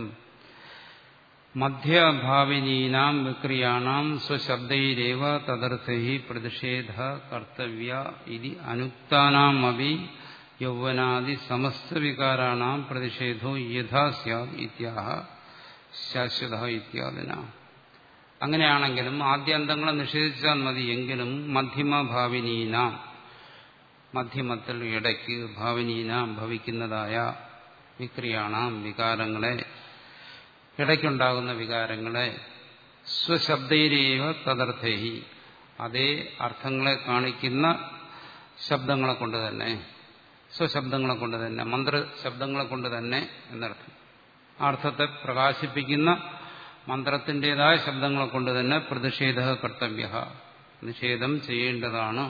മധ്യഭാവിനീനാം വിക്രിയാണാം സ്വശബ്ദൈരേവ തദർത്ഥൈ പ്രതിഷേധ കർത്തവ്യ ഇതി അനുക്താനാമപി യൗവനാദി സമസ്ത വികാരാണാം പ്രതിഷേധോ യഥാ സ്യാദ് ഇത്യാഹ ശാശ്വത ഇത്യാദിന അങ്ങനെയാണെങ്കിലും ആദ്യാന്തങ്ങളെ നിഷേധിച്ചാൽ മതി എങ്കിലും മധ്യമഭാവിനീനാം മധ്യമത്തിൽ ഇടയ്ക്ക് ഭാവിനീനാം ഭവിക്കുന്നതായ വിക്രിയാണാം വികാരങ്ങളെ ഇടയ്ക്കുണ്ടാകുന്ന വികാരങ്ങളെ സ്വശബ്ദൈരേവ തദർത്ഥേഹി അതേ അർത്ഥങ്ങളെ കാണിക്കുന്ന ശബ്ദങ്ങളെ കൊണ്ട് തന്നെ സ്വശബ്ദങ്ങളെ കൊണ്ട് തന്നെ മന്ത്ര ശബ്ദങ്ങളെ കൊണ്ട് തന്നെ എന്നർത്ഥം ആ അർത്ഥത്തെ പ്രകാശിപ്പിക്കുന്ന മന്ത്രത്തിൻ്റെതായ ശബ്ദങ്ങളെ കൊണ്ട് തന്നെ പ്രതിഷേധ കർത്തവ്യ നിഷേധം ചെയ്യേണ്ടതാണ്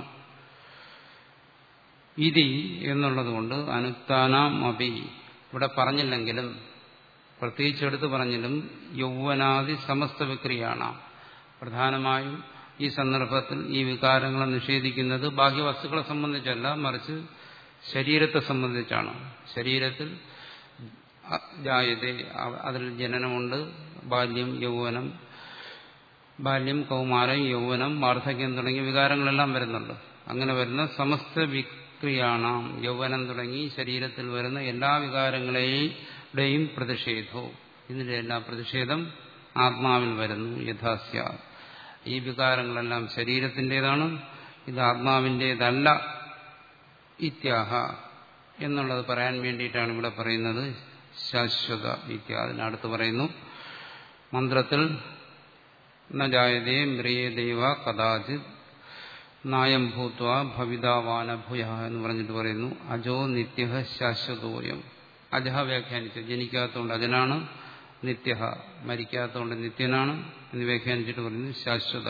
ഇതി എന്നുള്ളതുകൊണ്ട് അനുക്താനാം അപി ഇവിടെ പറഞ്ഞില്ലെങ്കിലും പ്രത്യേകിച്ചെടുത്ത് പറഞ്ഞിലും യൗവനാദി സമസ്ത വിക്രിയാണ് പ്രധാനമായും ഈ സന്ദർഭത്തിൽ ഈ വികാരങ്ങളെ നിഷേധിക്കുന്നത് ബാഹ്യവസ്തുക്കളെ സംബന്ധിച്ചല്ല മറിച്ച് ശരീരത്തെ സംബന്ധിച്ചാണ് ശരീരത്തിൽ ജായത അതിൽ ജനനമുണ്ട് ബാല്യം യൗവനം ബാല്യം കൗമാരം യൗവനം വാർദ്ധക്യം തുടങ്ങിയ വികാരങ്ങളെല്ലാം വരുന്നുണ്ട് അങ്ങനെ വരുന്ന സമസ്ത വിക്രിയാണാം യൗവനം തുടങ്ങി ശരീരത്തിൽ വരുന്ന എല്ലാ വികാരങ്ങളെയും പ്രതിഷേധവും ഇതിന്റെ എല്ലാ പ്രതിഷേധം ആത്മാവിൽ വരുന്നു യഥാസ്യ ഈ വികാരങ്ങളെല്ലാം ശരീരത്തിൻ്റെതാണ് ഇത് ആത്മാവിൻ്റെതല്ല ഇത്യാഹ എന്നുള്ളത് പറയാൻ വേണ്ടിയിട്ടാണ് ഇവിടെ പറയുന്നത് ശാശ്വത ഇത്യ അതിനടുത്ത് പറയുന്നു മന്ത്രത്തിൽ നജായതേ മ്രിയദേവ കഥാചിത് നായം ഭൂത്വ ഭവിതാവാനഭുയ എന്ന് പറഞ്ഞിട്ട് പറയുന്നു അജോ നിത്യ ശാശ്വതോയം അജഹ വ്യാഖ്യാനിച്ചു ജനിക്കാത്തതുകൊണ്ട് അജനാണ് നിത്യ മരിക്കാത്തതുകൊണ്ട് നിത്യനാണ് എന്ന് വ്യാഖ്യാനിച്ചിട്ട് പറയുന്നു ശാശ്വത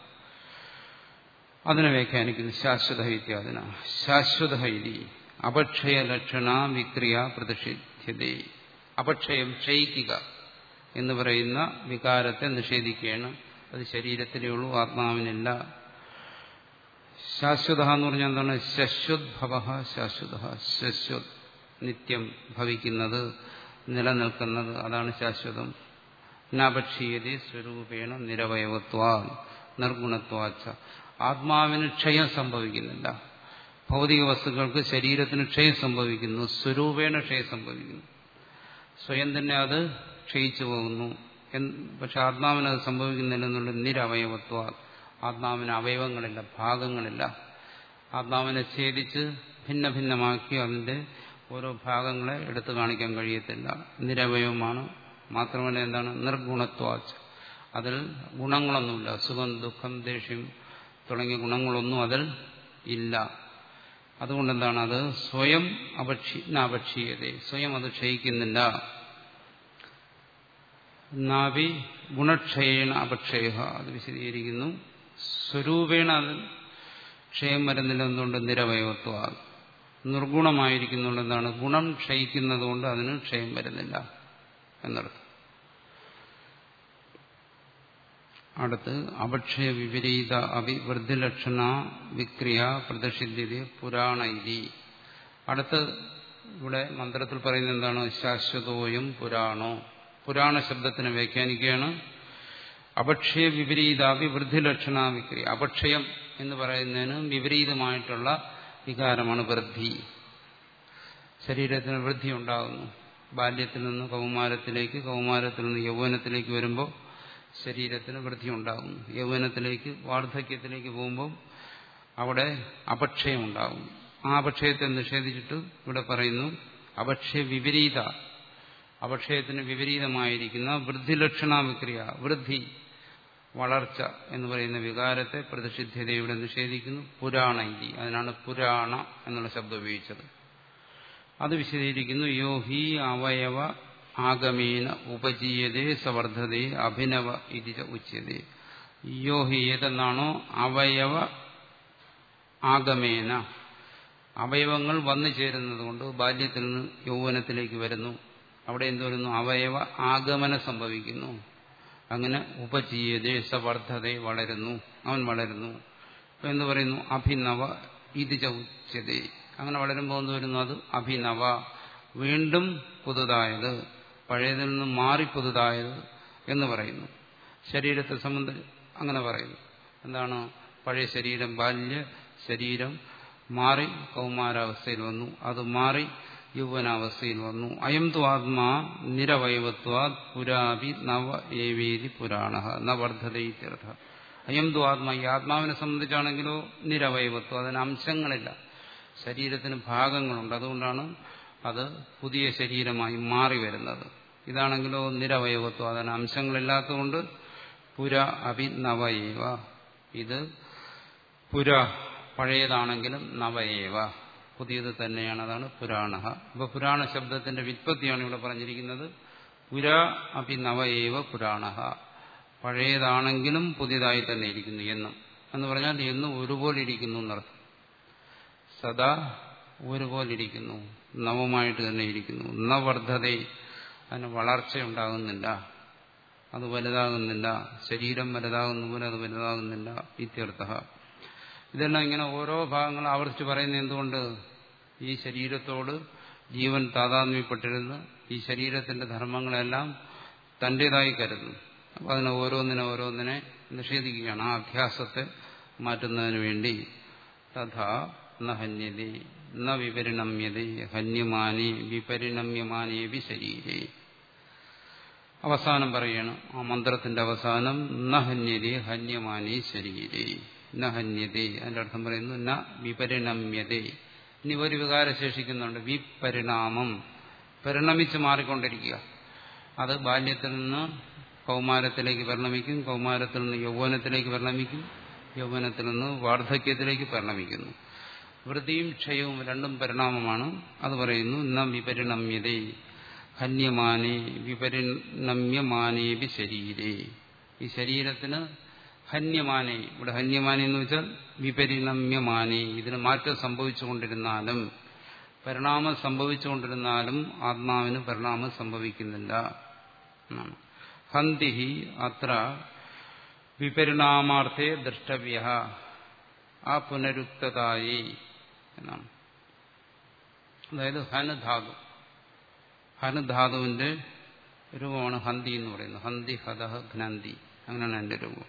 അതിനെ വ്യാഖ്യാനിക്കുന്നു ശാശ്വത ഇത്യാദിന ശാശ്വത ഇതി അപക്ഷയ ലക്ഷണ വിക്രിയ പ്രതിഷിധ്യതേ അപക്ഷയം ക്ഷയിക്കുക എന്ന് പറയുന്ന വികാരത്തെ നിഷേധിക്കുകയാണ് അത് ശരീരത്തിലേ ഉള്ളൂ ആത്മാവിനില്ല ശാശ്വത എന്ന് പറഞ്ഞാൽ എന്താണ് ശശ്വത് ഭവ ശാശ്വത ശശ്വത് നിത്യം ഭവിക്കുന്നത് നിലനിൽക്കുന്നത് അതാണ് ശാശ്വതം നപക്ഷീയത സ്വരൂപേണ നിരവയവത്വ നിർഗുണത്വാച്ച ആത്മാവിന് ക്ഷയം സംഭവിക്കുന്നില്ല ഭൗതിക വസ്തുക്കൾക്ക് ശരീരത്തിന് ക്ഷയം സംഭവിക്കുന്നു സ്വരൂപേണ ക്ഷയം സംഭവിക്കുന്നു സ്വയം തന്നെ അത് ക്ഷയിച്ചു പോകുന്നു പക്ഷെ ആത്മാവിന് അത് സംഭവിക്കുന്നില്ലെന്നുള്ള നിരവയവത്വ ആത്മാവിന് അവയവങ്ങളില്ല ഭാഗങ്ങളില്ല ആത്മാവിനെ ഛേദിച്ച് ഭിന്ന ഭിന്നമാക്കി അതിന്റെ ഓരോ ഭാഗങ്ങളെ എടുത്തു കാണിക്കാൻ കഴിയത്തില്ല നിരവയവമാണ് മാത്രമല്ല എന്താണ് നിർഗുണത്വാച്ച് അതിൽ ഗുണങ്ങളൊന്നുമില്ല സുഖം ദുഃഖം ദേഷ്യം തുടങ്ങിയ ഗുണങ്ങളൊന്നും അതിൽ ഇല്ല അതുകൊണ്ട് എന്താണ് അത് സ്വയം അപക്ഷി അപക്ഷീയത സ്വയം അത് ക്ഷയിക്കുന്നില്ല നാവി ഗുണക്ഷയേണ അപക്ഷയ അത് വിശദീകരിക്കുന്നു സ്വരൂപേണ അത് ക്ഷയം വരുന്നില്ല എന്തുകൊണ്ട് നിരവയവത്വ നിർഗുണമായിരിക്കുന്നുണ്ട് എന്താണ് ഗുണം ക്ഷയിക്കുന്നതുകൊണ്ട് അതിന് ക്ഷയം വരുന്നില്ല എന്നർത്ഥം അടുത്ത് അപക്ഷയ വിപരീത അഭിവൃദ്ധിലക്ഷണ വിക്രിയ പ്രദർശിദ്ധ്യത പുരാണ ഇതി അടുത്ത് ഇവിടെ മന്ത്രത്തിൽ പറയുന്നത് എന്താണ് ശാശ്വതോയും പുരാണോ പുരാണ ശബ്ദത്തിന് വ്യാഖ്യാനിക്കുകയാണ് അപക്ഷയ വിപരീതാപി വൃദ്ധിലക്ഷണ വിക്രിയ അപക്ഷയം എന്ന് പറയുന്നതിന് വിപരീതമായിട്ടുള്ള വികാരമാണ് വൃദ്ധി ശരീരത്തിന് വൃദ്ധി ഉണ്ടാകുന്നു ബാല്യത്തിൽ നിന്ന് കൗമാരത്തിലേക്ക് കൗമാരത്തിൽ നിന്ന് യൗവനത്തിലേക്ക് വരുമ്പോൾ ശരീരത്തിന് വൃദ്ധി ഉണ്ടാകുന്നു യൗവനത്തിലേക്ക് വാർദ്ധക്യത്തിലേക്ക് പോകുമ്പോൾ അവിടെ അപക്ഷയം ഉണ്ടാകും ആ അപക്ഷയത്തെ നിഷേധിച്ചിട്ട് ഇവിടെ പറയുന്നു അപക്ഷയ വിപരീത അപക്ഷയത്തിന് വിപരീതമായിരിക്കുന്ന വൃദ്ധിലക്ഷണ വിക്രിയ വൃദ്ധി വളർച്ച എന്ന് പറയുന്ന വികാരത്തെ പ്രതിഷിധ്യതയുടെ നിഷേധിക്കുന്നു പുരാണ ഇതി അതിനാണ് പുരാണ എന്നുള്ള ശബ്ദം ഉപയോഗിച്ചത് അത് വിശദീകരിക്കുന്നു യോ ഹി അവയവ ആഗമേന ഉപജീയതേ സവർദ്ധതേ അഭിനവ ഇതി ഉച്യതേ യോ ഹി ഏതെന്നാണോ അവയവ ആഗമേന അവയവങ്ങൾ വന്നു ചേരുന്നത് കൊണ്ട് ബാല്യത്തിൽ നിന്ന് യൗവനത്തിലേക്ക് വരുന്നു അവിടെ എന്ത് വരുന്നു അവയവ ആഗമനം സംഭവിക്കുന്നു അങ്ങനെ ഉപചീയതേ സവർദ്ധതേ വളരുന്നു അവൻ വളരുന്നു എന്ന് പറയുന്നു അഭിനവ ഇത് ചൗച്യതേ അങ്ങനെ വളരുമ്പോൾ എന്ത് വരുന്നു അത് അഭിനവ വീണ്ടും പുതുതായത് പഴയതിൽ നിന്ന് മാറി പുതുതായത് എന്ന് പറയുന്നു ശരീരത്തെ സംബന്ധിച്ച് അങ്ങനെ പറയുന്നു എന്താണ് പഴയ ശരീരം ബാല്യ ശരീരം മാറി കൗമാരാവസ്ഥയിൽ വന്നു അത് മാറി യൗവനാവസ്ഥയിൽ വന്നു അയം തു ആത്മാ നിരവയവത്വാ പുരാവി നവ ഏവേദി പുരാണ ന വർദ്ധതയിത്യർത്ഥ അയം തു ആത്മാ ഈ ആത്മാവിനെ സംബന്ധിച്ചാണെങ്കിലോ നിരവയവത്വം അതിന് അംശങ്ങളില്ല ശരീരത്തിന് ഭാഗങ്ങളുണ്ട് അതുകൊണ്ടാണ് അത് പുതിയ ശരീരമായി മാറി വരുന്നത് ഇതാണെങ്കിലോ നിരവയവത്വം അതിന് അംശങ്ങളില്ലാത്തതുകൊണ്ട് പുര അഭി നവയേവ ഇത് പുര പഴയതാണെങ്കിലും നവയേവ പുതിയത് തന്നെയാണ് അതാണ് പുരാണ അപ്പൊ പുരാണ ശബ്ദത്തിന്റെ വിത്പത്തിയാണ് ഇവിടെ പറഞ്ഞിരിക്കുന്നത് പുര അഭി നവയേവ പുരാണ പഴയതാണെങ്കിലും പുതിയതായി തന്നെ ഇരിക്കുന്നു എന്നും എന്ന് പറഞ്ഞാൽ എന്നും ഒരുപോലെ ഇരിക്കുന്നു എന്നർത്ഥം സദാ ഒരുപോലെ ഇരിക്കുന്നു നവമായിട്ട് തന്നെ ഇരിക്കുന്നു നവർദ്ധത അതിന് വളർച്ചയുണ്ടാകുന്നില്ല അത് വലുതാകുന്നില്ല ശരീരം വലുതാകുന്ന പോലെ അത് വലുതാകുന്നില്ല ഇത്യർത്ഥ ഇതെല്ലാം ഇങ്ങനെ ഓരോ ഭാഗങ്ങൾ ആവർത്തിച്ച് പറയുന്നത് എന്തുകൊണ്ട് ഈ ശരീരത്തോട് ജീവൻ താതാത്മ്യപ്പെട്ടിരുന്ന് ഈ ശരീരത്തിന്റെ ധർമ്മങ്ങളെല്ലാം തന്റേതായി കരുതുന്നു അപ്പോൾ അതിനെ ഓരോന്നിനെ ഓരോന്നിനെ നിഷേധിക്കുകയാണ് ആ അഭ്യാസത്തെ മാറ്റുന്നതിന് വേണ്ടി തഥാ ന ഹന്യതേ ന വിപരിണമ്യതേ ഹന്യമാനേ വിപരിണമ്യമാനേവി ശരീരേ അവസാനം പറയാണ് ആ മന്ത്രത്തിന്റെ അവസാനം ന ഹന്യതേ ഹന്യമാനേ ശരീരേ ന ഹന്യതേ അതിന്റെ അർത്ഥം പറയുന്നു ന വിപരിണമ്യതേ ഇനി ഒരു വികാരം ശേഷിക്കുന്നുണ്ട് വിപരിണാമം പരിണമിച്ച് മാറിക്കൊണ്ടിരിക്കുക അത് ബാല്യത്തിൽ നിന്ന് കൗമാരത്തിലേക്ക് പരിണമിക്കും കൗമാരത്തിൽ നിന്ന് യൗവനത്തിലേക്ക് പരിണമിക്കും യൗവനത്തിൽ നിന്ന് വാർദ്ധക്യത്തിലേക്ക് പരിണമിക്കുന്നു വൃത്തിയും ക്ഷയവും രണ്ടും പരിണാമമാണ് അത് പറയുന്നു ന വിപരിണമ്യതേ ഹന്യമാനേ വിപരിണമ്യമാനേവി ശരീരേ ഈ ശരീരത്തിന് ഹന്യമാനേ ഇവിടെ ഹന്യമാനേ എന്ന് വെച്ചാൽ വിപരിണമ്യമാനേ ഇതിന് മാറ്റം സംഭവിച്ചുകൊണ്ടിരുന്നാലും പരിണാമം സംഭവിച്ചുകൊണ്ടിരുന്നാലും ആത്മാവിന് പരിണാമം സംഭവിക്കുന്നില്ല എന്നാണ് ഹന്തിഹി അത്ര വിപരിണാമാർത്ഥേ ദ്രഷ്ടവ്യ ആ പുനരുക്തതായി എന്നാണ് അതായത് ഹനധാതു ഹനധാതുവിന്റെ രൂപമാണ് ഹന്തി എന്ന് പറയുന്നത് ഹന്തി ഹതഹ ഘ്നന്തി അങ്ങനെയാണ് എന്റെ രൂപം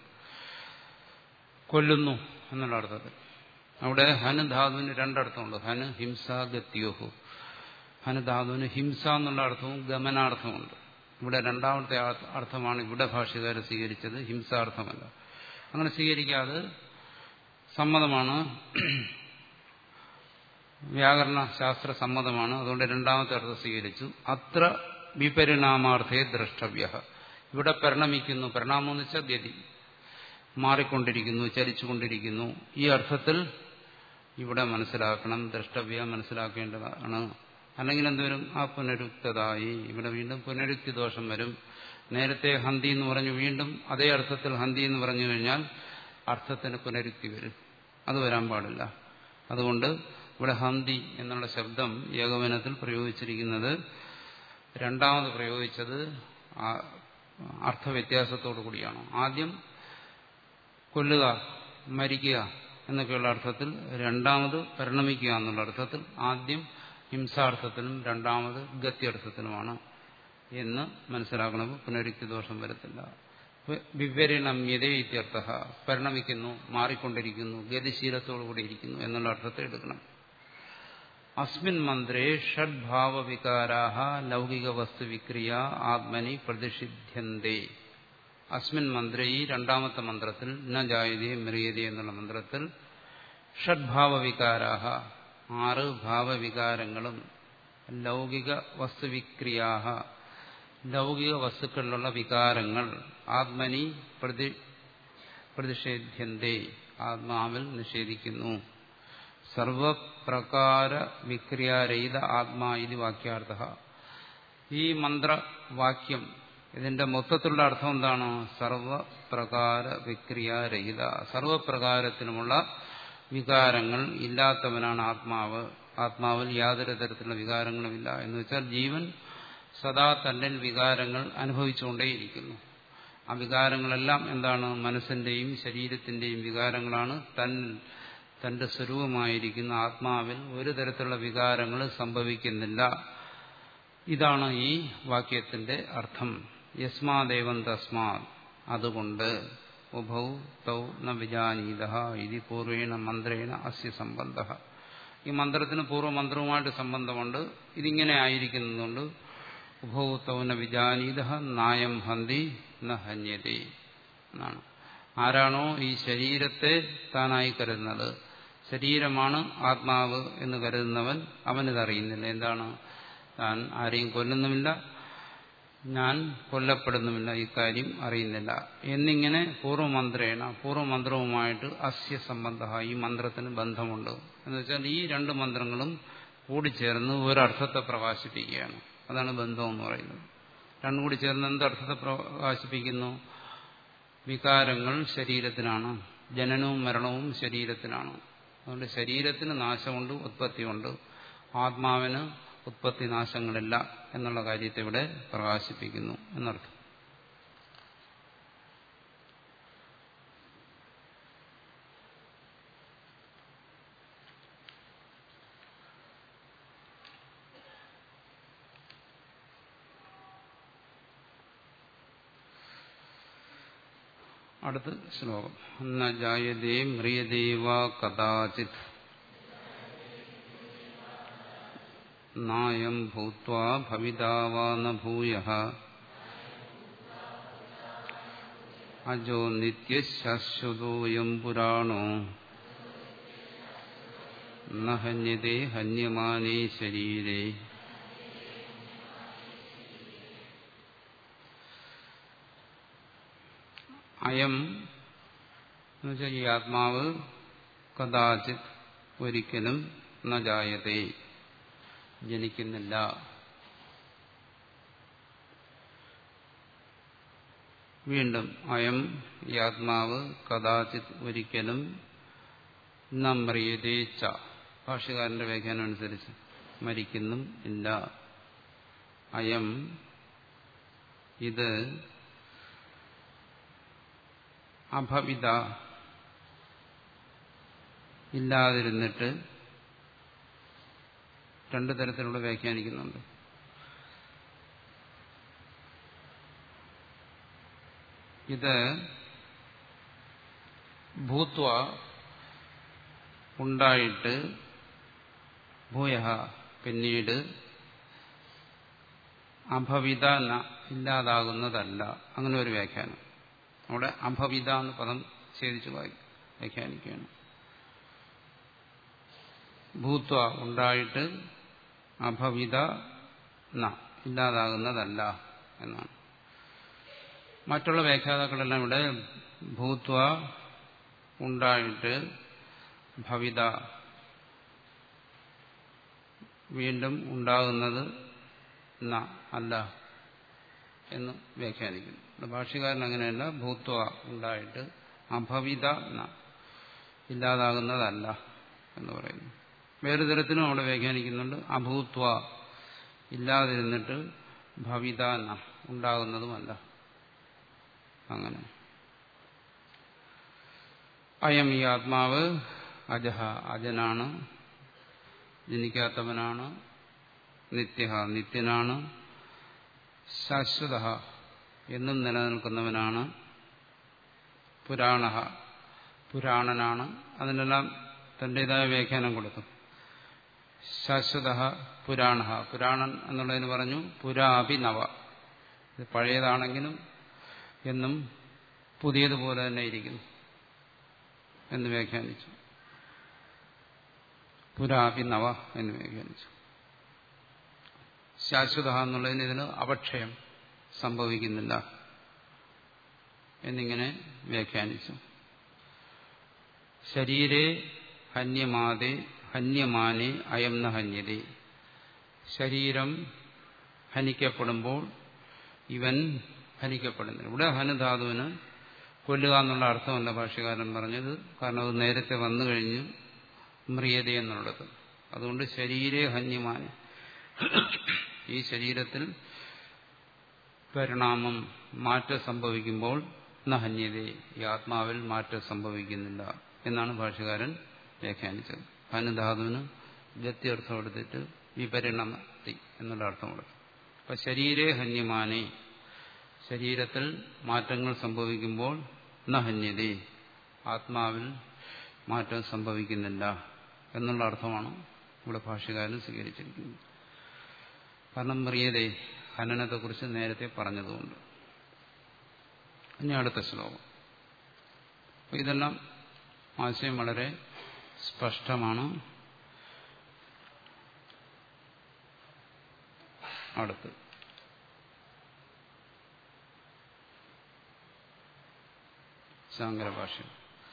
കൊല്ലുന്നു എന്നുള്ള അർത്ഥത്തിൽ അവിടെ ഹനുധാതുവിന് രണ്ടർത്ഥമുണ്ട് ഹന് ഹിംസ ഗത്യോഹു ഹനുധാതുവിന് ഹിംസ എന്നുള്ള അർത്ഥവും ഗമനാർത്ഥമുണ്ട് ഇവിടെ രണ്ടാമത്തെ അർത്ഥമാണ് ഇവിടെ ഭാഷകാരൻ സ്വീകരിച്ചത് ഹിംസാർത്ഥമല്ല അങ്ങനെ സ്വീകരിക്കാതെ സമ്മതമാണ് വ്യാകരണ ശാസ്ത്ര സമ്മതമാണ് അതുകൊണ്ട് രണ്ടാമത്തെ അർത്ഥം സ്വീകരിച്ചു അത്ര വിപരിണാമാർത്ഥേ ദ്രഷ്ടവ്യ ഇവിടെ പരിണമിക്കുന്നു പരിണാമം എന്ന് വെച്ചാൽ ഗതി മാറിക്കൊണ്ടിരിക്കുന്നു ചലിച്ചുകൊണ്ടിരിക്കുന്നു ഈ അർത്ഥത്തിൽ ഇവിടെ മനസ്സിലാക്കണം ദ്രഷ്ടവ്യ മനസ്സിലാക്കേണ്ടതാണ് അല്ലെങ്കിൽ എന്തുവരും ആ പുനരുക്തതായി ഇവിടെ വീണ്ടും പുനരുക്തി ദോഷം വരും നേരത്തെ ഹന്തി എന്ന് പറഞ്ഞു വീണ്ടും അതേ അർത്ഥത്തിൽ ഹന്തി എന്ന് പറഞ്ഞു കഴിഞ്ഞാൽ അർത്ഥത്തിന് പുനരുക്തി വരും അത് വരാൻ പാടില്ല അതുകൊണ്ട് ഇവിടെ ഹന്തി എന്നുള്ള ശബ്ദം ഏകവനത്തിൽ പ്രയോഗിച്ചിരിക്കുന്നത് രണ്ടാമത് പ്രയോഗിച്ചത് അർത്ഥവ്യത്യാസത്തോടു കൂടിയാണ് ആദ്യം കൊല്ലുക മരിക്കുക എന്നൊക്കെയുള്ള അർത്ഥത്തിൽ രണ്ടാമത് പരിണമിക്കുക എന്നുള്ള അർത്ഥത്തിൽ ആദ്യം ഹിംസാർത്ഥത്തിലും രണ്ടാമത് ഗത്യർത്ഥത്തിലുമാണ് എന്ന് മനസ്സിലാക്കണം പുനരുക്തി ദോഷം വരത്തില്ല വിവരിണമ്യത ഇത്യർത്ഥ പരിണമിക്കുന്നു മാറിക്കൊണ്ടിരിക്കുന്നു ഗതിശീലത്തോടുകൂടി ഇരിക്കുന്നു എന്നുള്ള അർത്ഥത്തെ എടുക്കണം അസ്മിൻ മന്ത്രേ ഷഡ്ഭാവവികാരാ ലൗകിക വസ്തു വിക്രിയ ആത്മനി പ്രതിഷിധ്യന്തേ അസ്മിൻ മന്ത്രേ ഈ രണ്ടാമത്തെ മന്ത്രത്തിൽ ന ജായതേ മ്രിയതേ എന്നുള്ള മന്ത്രത്തിൽ ഷഡ്ഭാവവികാരാഹ ആറ് ഭാവവികാരങ്ങളും ലൗകിക വസ്തുവിക്രിയാഹ ലൗകിക വസ്തുക്കളിലുള്ള വികാരങ്ങൾ ആത്മനി പ്രതി പ്രതിഷേധ്യന്തേ ആത്മാവിൽ നിഷേധിക്കുന്നു സർവപ്രകാര വിക്രിയാരഹിത ആത്മാ ഇത് വാക്യാർത്ഥ ഈ മന്ത്രവാക്യം ഇതിന്റെ മൊത്തത്തിലുള്ള അർത്ഥം എന്താണ് സർവപ്രകാര വിക്രിയാരഹിത സർവപ്രകാരത്തിലുമുള്ള വികാരങ്ങൾ ഇല്ലാത്തവനാണ് ആത്മാവ് ആത്മാവിൽ യാതൊരു തരത്തിലുള്ള വികാരങ്ങളുമില്ല എന്ന് വെച്ചാൽ ജീവൻ സദാ തന്നിൽ വികാരങ്ങൾ അനുഭവിച്ചുകൊണ്ടേയിരിക്കുന്നു ആ വികാരങ്ങളെല്ലാം എന്താണ് മനസ്സിന്റെയും ശരീരത്തിന്റെയും വികാരങ്ങളാണ് തന്നിൽ തന്റെ സ്വരൂപമായിരിക്കുന്ന ആത്മാവിൽ ഒരു തരത്തിലുള്ള വികാരങ്ങൾ സംഭവിക്കുന്നില്ല ഇതാണ് ഈ വാക്യത്തിന്റെ അർത്ഥം യസ്മാദേവം തസ്മാത് അതുകൊണ്ട് ഉഭൗ തൗ ന വിജാനീത ഇത് പൂർവേണ മന്ത്രേണ അസ്യ സംബന്ധ ഈ മന്ത്രത്തിന് പൂർവ്വമന്ത്രവുമായിട്ട് സംബന്ധമുണ്ട് ഇതിങ്ങനെ ആയിരിക്കുന്നതുകൊണ്ട് ഉഭൗ തൗ ന വിജാനീത നായം ഹന്തി ന ഹന്യതേ എന്നാണ് ആരാണോ ഈ ശരീരത്തെ താനായി കരുതുന്നത് ശരീരമാണ് ആത്മാവ് എന്ന് കരുതുന്നവൻ അവനിതറിയുന്നില്ല എന്താണ് താൻ ആരെയും കൊല്ലുന്നുമില്ല ഞാൻ കൊല്ലപ്പെടുന്നുമില്ല ഇക്കാര്യം അറിയുന്നില്ല എന്നിങ്ങനെ പൂർവ്വമന്ത്രേണ പൂർവ്വമന്ത്രവുമായിട്ട് അസ്യ സംബന്ധ ഈ മന്ത്രത്തിന് ബന്ധമുണ്ട് എന്ന് വെച്ചാൽ ഈ രണ്ട് മന്ത്രങ്ങളും കൂടിച്ചേർന്ന് ഒരർത്ഥത്തെ പ്രകാശിപ്പിക്കുകയാണ് അതാണ് ബന്ധം എന്ന് പറയുന്നത് രണ്ടും കൂടി ചേർന്ന് എന്തർത്ഥത്തെ പ്രകാശിപ്പിക്കുന്നു വികാരങ്ങൾ ശരീരത്തിനാണ് ജനനവും മരണവും ശരീരത്തിനാണ് അതുകൊണ്ട് ശരീരത്തിന് നാശമുണ്ട് ഉത്പത്തിയുണ്ട് ആത്മാവിന് ഉത്പത്തി നാശങ്ങളില്ല എന്നുള്ള കാര്യത്തെ ഇവിടെ പ്രകാശിപ്പിക്കുന്നു എന്നർത്ഥം അടുത്ത ശ്ലോകം ന ജായതേ മ്രിയദേവ കഥാചിത് നായം ഭൂത്വാ ഭവിതാവാ ന ഭൂയ അജോ നിത്യശാശ്വതോയം പുരാണോ ന ഹന്യതേ ഹന്യമാനേ ശരീരേ അയം എന്നുവെച്ചാൽ ഈ ആത്മാവ് കഥാചിത് ഒരിക്കലും ന ജായതേ ജനിക്കുന്നില്ല വീണ്ടും അയം ഈ ആത്മാവ് കഥാചിത് ഒരിക്കലും നമ്രിയതേച്ച ഭാഷകാരന്റെ വ്യാഖ്യാനം അനുസരിച്ച് മരിക്കുന്നും ഇല്ല അയം ഇത് അഭവിത ഇല്ലാതിരുന്നിട്ട് രണ്ടു തരത്തിലുള്ള വ്യാഖ്യാനിക്കുന്നുണ്ട് ഇത് ഭൂത്വ ഉണ്ടായിട്ട് ഭൂയ പിന്നീട് അഭവിത ഇല്ലാതാകുന്നതല്ല അങ്ങനെ ഒരു വ്യാഖ്യാനം അവിടെ അഭവിത എന്ന് പദം ഛേദിച്ചു വ്യാഖ്യാനിക്കുകയാണ് ഭൂത്വ ഉണ്ടായിട്ട് അഭവിത ന ഇല്ലാതാകുന്നതല്ല എന്നാണ് മറ്റുള്ള വ്യാഖ്യാതാക്കളെല്ലാം ഇവിടെ ഭൂത്വ ഉണ്ടായിട്ട് ഭവിത വീണ്ടും ഉണ്ടാകുന്നത് ന അല്ല എന്ന് വ്യാഖ്യാനിക്കുന്നു ഭാഷ്യകാരൻ അങ്ങനെയല്ല ഭൂത്വ ഉണ്ടായിട്ട് അഭവിത ന ഇല്ലാതാകുന്നതല്ല എന്ന് പറയുന്നു വേറെ തരത്തിലും അവിടെ വ്യാഖ്യാനിക്കുന്നുണ്ട് അഭൂത്വ ഇല്ലാതിരുന്നിട്ട് ഭവിത ന ഉണ്ടാകുന്നതുമല്ല അങ്ങനെ അയം ഈ ആത്മാവ് അജഹ അജനാണ് ജനിക്കാത്തവനാണ് നിത്യ നിത്യനാണ് ശാശ്വത എന്നും നിലനിൽക്കുന്നവനാണ് പുരാണ പുരാണനാണ് അതിനെല്ലാം തന്റേതായ വ്യാഖ്യാനം കൊടുത്തു ശാശ്വത പുരാണ പുരാണൻ എന്നുള്ളതിന് പറഞ്ഞു പുരാപി നവ ഇത് പഴയതാണെങ്കിലും എന്നും പുതിയതുപോലെ തന്നെ ഇരിക്കുന്നു എന്ന് വ്യാഖ്യാനിച്ചു പുരാപി നവ എന്ന് വ്യാഖ്യാനിച്ചു ശാശ്വത എന്നുള്ളതിന് ഇതിന് അപക്ഷയം സംഭവിക്കുന്നില്ല എന്നിങ്ങനെ വ്യാഖ്യാനിച്ചു ശരീരെ ഹന്യമാതെ ഹന്യമാനെ അയം ന ഹന്യതേ ശരീരം ഹനിക്കപ്പെടുമ്പോൾ ഇവൻ ഹനിക്കപ്പെടുന്നില്ല ഇവിടെ ഹനുധാതുവിന് കൊല്ലുക എന്നുള്ള അർത്ഥമല്ല ഭാഷ്യകാരൻ പറഞ്ഞത് കാരണം അത് നേരത്തെ വന്നു കഴിഞ്ഞു മ്രിയത എന്നുള്ളത് അതുകൊണ്ട് ശരീരെ ഹന്യമാനെ ഈ ശരീരത്തിൽ പരിണാമം മാറ്റം സംഭവിക്കുമ്പോൾ നഹന്യതേ ഈ ആത്മാവിൽ മാറ്റം സംഭവിക്കുന്നില്ല എന്നാണ് ഭാഷകാരൻ വ്യാഖ്യാനിച്ചത് ഹനുധാതുവിന് ഗത്യർത്ഥം എടുത്തിട്ട് വിപരിണമത്തി എന്നുള്ള അർത്ഥം കൊടുത്തു അപ്പൊ ശരീരെ ഹന്യമാനെ ശരീരത്തിൽ മാറ്റങ്ങൾ സംഭവിക്കുമ്പോൾ നഹന്യതേ ആത്മാവിൽ മാറ്റം സംഭവിക്കുന്നില്ല എന്നുള്ള അർത്ഥമാണ് ഇവിടെ ഭാഷകാരൻ സ്വീകരിച്ചിരിക്കുന്നത് കാരണം പ്രിയതേ ഹനനത്തെക്കുറിച്ച് നേരത്തെ പറഞ്ഞതുകൊണ്ട് ഇനി അടുത്ത ശ്ലോകം ഇതെല്ലാം ആശയം വളരെ സ്പഷ്ടമാണ് അടുത്ത് ശാങ്കരഭാഷ്യം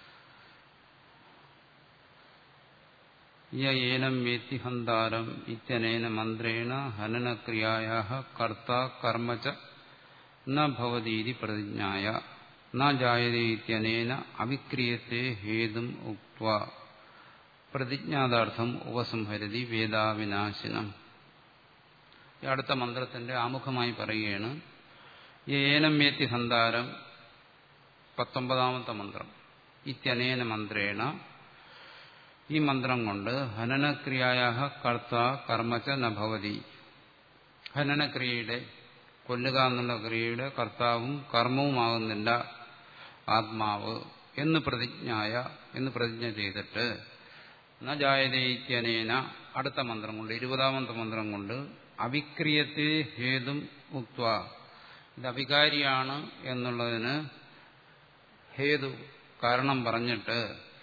യേനം വേത്തി ഹന്താരം ഇത്യനേന മന്ത്രേണ ഹനനക്രിയായ കർത്ത കർമ്മച നവതീതി പ്രതിജ്ഞായ ന ജായതേ ഇത്യനേന അവിക്രിയത്തെ ഹേതും ഉക്വ പ്രതിജ്ഞാതാർത്ഥം ഉപസംഹരതി വേദാവിനാശിനം ഈ അടുത്ത മന്ത്രത്തിന്റെ ആമുഖമായി പറയുകയാണ് ഏനം വേത്തി ഹന്താരം പത്തൊമ്പതാമത്തെ മന്ത്രം ഇത്യനേന മന്ത്രേണ ഈ മന്ത്രം കൊണ്ട് ഹനനക്രിയായ കർത്ത കർമ്മച്ച നഭവതി ഹനനക്രിയയുടെ കൊല്ലുക എന്നുള്ള ക്രിയയുടെ കർത്താവും കർമ്മവുമാകുന്നില്ല ആത്മാവ് എന്ന് പ്രതിജ്ഞായ എന്ന് പ്രതിജ്ഞ ചെയ്തിട്ട് ന ജായതേത്യനേന അടുത്ത മന്ത്രം കൊണ്ട് ഇരുപതാമത്തെ മന്ത്രം കൊണ്ട് അവിക്രിയത്തെ ഹേതും ഉക്വ ഇത് അവികാരിയാണ് എന്നുള്ളതിന് ഹേതു കാരണം പറഞ്ഞിട്ട്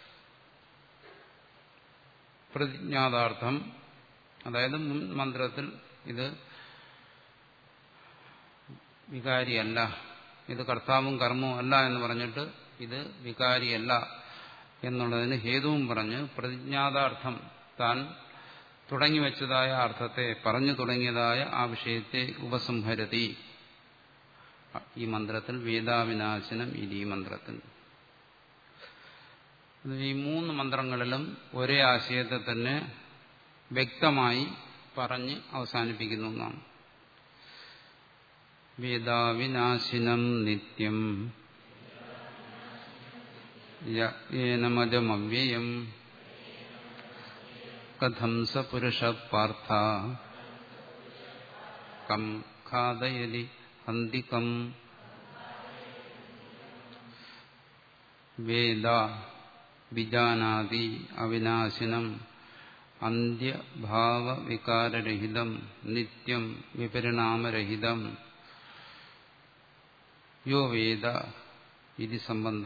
പ്രതിജ്ഞാതാർത്ഥം അതായത് മുൻ മന്ത്രത്തിൽ ഇത് വികാരിയല്ല ഇത് കർത്താവും കർമ്മവും അല്ല എന്ന് പറഞ്ഞിട്ട് ഇത് വികാരിയല്ല എന്നുള്ളതിന് ഹേതുവും പറഞ്ഞ് പ്രതിജ്ഞാതാർത്ഥം താൻ തുടങ്ങിവെച്ചതായ അർത്ഥത്തെ പറഞ്ഞു തുടങ്ങിയതായ ആ വിഷയത്തെ ഉപസംഹരതി ഈ മന്ത്രത്തിൽ വേദാവിനാശനം ഇത് ഈ മന്ത്രത്തിൽ ഈ മൂന്ന് മന്ത്രങ്ങളിലും ഒരേ ആശയത്തെ തന്നെ വ്യക്തമായി പറഞ്ഞ് അവസാനിപ്പിക്കുന്നു എന്നാണ് വേദാവിനാശിനം നിത്യം യേനമജമവ്യയം കഥം സ പുരുഷ പാർത്ഥ കം ഖാദയതി ഹന്തികം വേദ വിജാനാതി അവിനാശിനം അന്ത്യഭാവവികാരരഹിതം നിത്യം വിപരിണാമരഹിതം യോ വേദ ഇത് സംബന്ധ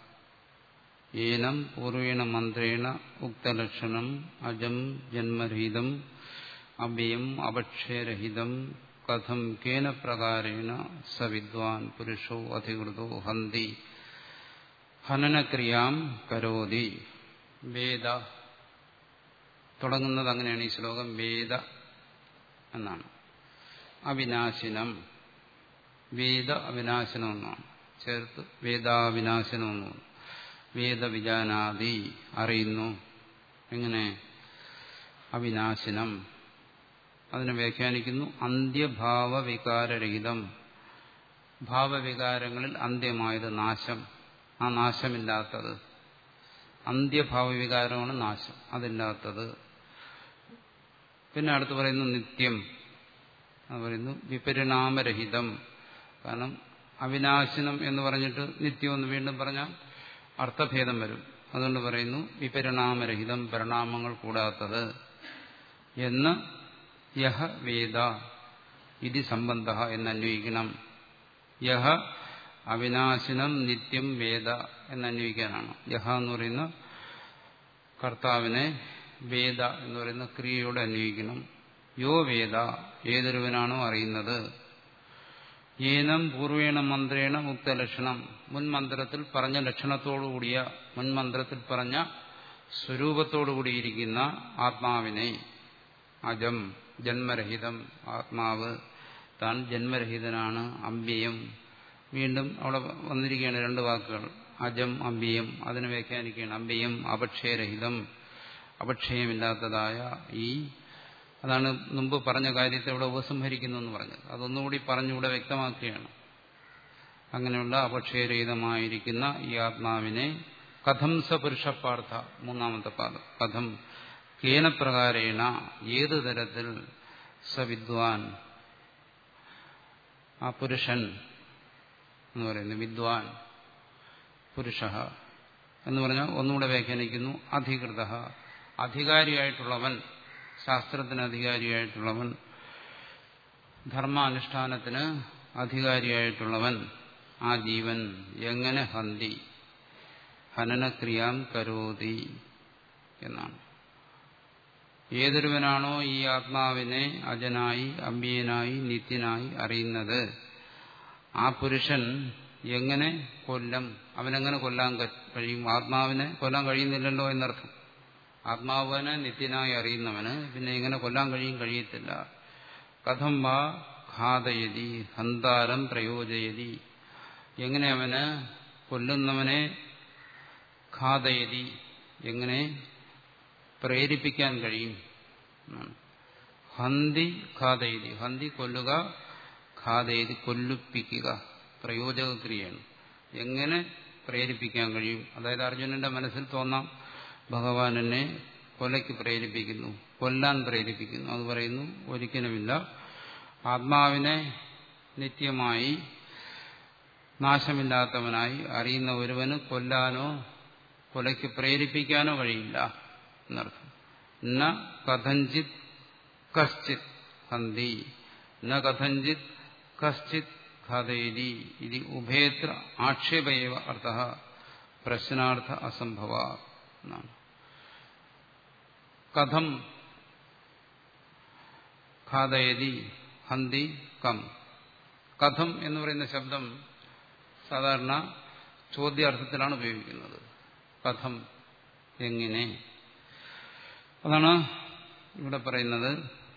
ഏനം പൂർവേണ മന്ത്രേണ ഉക്തലക്ഷണം അജം ജന്മരഹിതം അഭയം അപക്ഷയരഹിതം കഥം കേന പ്രകാരേണ സ വിദ്വാൻ പുരുഷോ അധികൃതോ ഹന്തി ഹനനക്രിയാം കരോതി വേദ തുടങ്ങുന്നത് അങ്ങനെയാണ് ഈ ശ്ലോകം വേദ എന്നാണ് അവിനാശിനം വേദ അവിനാശനം എന്നാണ് ചേർത്ത് വേദാവിനാശനം എന്നാണ് വേദവിജാനാദി അറിയുന്നു എങ്ങനെ അവിനാശിനം അതിനെ വ്യാഖ്യാനിക്കുന്നു അന്ത്യഭാവവികാരരഹിതം ഭാവവികാരങ്ങളിൽ അന്ത്യമായത് നാശം ആ നാശമില്ലാത്തത് അന്ത്യഭാവവികാരമാണ് നാശം അതില്ലാത്തത് പിന്നെ അടുത്ത് പറയുന്നു നിത്യം അത് പറയുന്നു വിപരിണാമരഹിതം കാരണം അവിനാശനം എന്ന് പറഞ്ഞിട്ട് നിത്യം എന്ന് വീണ്ടും പറഞ്ഞാൽ അർത്ഥഭേദം വരും അതുകൊണ്ട് പറയുന്നു വിപരിണാമരഹിതം പരിണാമങ്ങൾ കൂടാത്തത് എന്ന് യഹ വേദ ഇതി സംബന്ധ എന്നന്വയിക്കണം യഹ അവിനാശിനം നിത്യം വേദ എന്നന്വയിക്കാനാണ് യഹ എന്ന് പറയുന്ന കർത്താവിനെ വേദ എന്ന് പറയുന്ന ക്രിയയോടെ അന്വയിക്കണം യോ വേദ ഏതൊരുവനാണോ അറിയുന്നത് ഏനം പൂർവേണ മന്ത്രേണ മുക്തലക്ഷണം മുൻ മന്ത്രത്തിൽ പറഞ്ഞ ലക്ഷണത്തോടുകൂടിയ മുൻ മന്ത്രത്തിൽ പറഞ്ഞ സ്വരൂപത്തോടുകൂടിയിരിക്കുന്ന ആത്മാവിനെ അജം ജന്മരഹിതം ആത്മാവ് താൻ ജന്മരഹിതനാണ് അമ്പ്യം വീണ്ടും അവിടെ വന്നിരിക്കുകയാണ് രണ്ട് വാക്കുകൾ അജം അമ്പിയം അതിനെ വ്യാഖ്യാനിക്കുകയാണ് അമ്പിയം അപക്ഷയരഹിതം അപക്ഷയമില്ലാത്തതായ ഈ അതാണ് മുമ്പ് പറഞ്ഞ കാര്യത്തെ ഇവിടെ ഉപസംഹരിക്കുന്നു എന്ന് പറഞ്ഞത് അതൊന്നുകൂടി പറഞ്ഞുകൂടെ വ്യക്തമാക്കുകയാണ് അങ്ങനെയുള്ള അപക്ഷയരഹിതമായിരിക്കുന്ന ഈ ആത്മാവിനെ കഥം സ പുരുഷപ്പാർത്ഥ മൂന്നാമത്തെ പാദം കഥം കേനപ്രകാരേണ ഏതു തരത്തിൽ സ വിദ്വാൻ ആ പുരുഷൻ എന്ന് പറയുന്നത് വിദ്വാൻ പുരുഷ എന്ന് പറഞ്ഞാൽ ഒന്നുകൂടെ വ്യാഖ്യാനിക്കുന്നു അധികൃത അധികാരിയായിട്ടുള്ളവൻ ശാസ്ത്രത്തിന് അധികാരിയായിട്ടുള്ളവൻ ധർമാനുഷ്ഠാനത്തിന് അധികാരിയായിട്ടുള്ളവൻ ആ ജീവൻ എങ്ങനെ ഹന്തി ഹനനക്രിയാം കരോതി എന്നാണ് ഏതൊരുവനാണോ ഈ ആത്മാവിനെ അജനായി അമ്പിയനായി നിത്യനായി അറിയുന്നത് ആ പുരുഷൻ എങ്ങനെ കൊല്ലം അവനെങ്ങനെ കൊല്ലാൻ കഴിയും ആത്മാവിനെ കൊല്ലാൻ കഴിയുന്നില്ലല്ലോ എന്നർത്ഥം ആത്മാവിനെ നിത്യനായി അറിയുന്നവന് പിന്നെ എങ്ങനെ കൊല്ലാൻ കഴിയും കഴിയത്തില്ല കഥം വാ ഘാതയതി ഹന്താരം പ്രയോജയതി എങ്ങനെ അവന് കൊല്ലുന്നവനെ ഘാതയതി എങ്ങനെ പ്രേരിപ്പിക്കാൻ കഴിയും ഹന്തി ഘാതയതി ഹന്തി കൊല്ലുക ഘാതയതി കൊല്ലുപ്പിക്കുക പ്രയോജകക്രിയയാണ് എങ്ങനെ പ്രേരിപ്പിക്കാൻ കഴിയും അതായത് അർജുനന്റെ മനസ്സിൽ തോന്നാം ഭഗവാൻ എന്നെ കൊലയ്ക്ക് പ്രേരിപ്പിക്കുന്നു കൊല്ലാൻ പ്രേരിപ്പിക്കുന്നു അത് പറയുന്നു ഒരിക്കലുമില്ല ആത്മാവിനെ നിത്യമായി നാശമില്ലാത്തവനായി അറിയുന്ന ഒരുവന് കൊല്ലാനോ കൊലയ്ക്ക് പ്രേരിപ്പിക്കാനോ കഴിയില്ല എന്നർത്ഥം ന കഥഞ്ചിത് കശ്ചിത് ഹന്തി ന കഥഞ്ചിത് കശ്ചിത് ഘാതയതി ഇത് ഉഭയത്ര ആക്ഷേപയവ അർത്ഥ പ്രശ്നാർത്ഥ അസംഭവ എന്നാണ് കഥം ഘാതയതി ഹന്തി കം കഥം എന്ന് പറയുന്ന ശബ്ദം സാധാരണ ചോദ്യാർത്ഥത്തിലാണ് ഉപയോഗിക്കുന്നത് കഥം എങ്ങനെ അതാണ് ഇവിടെ പറയുന്നത്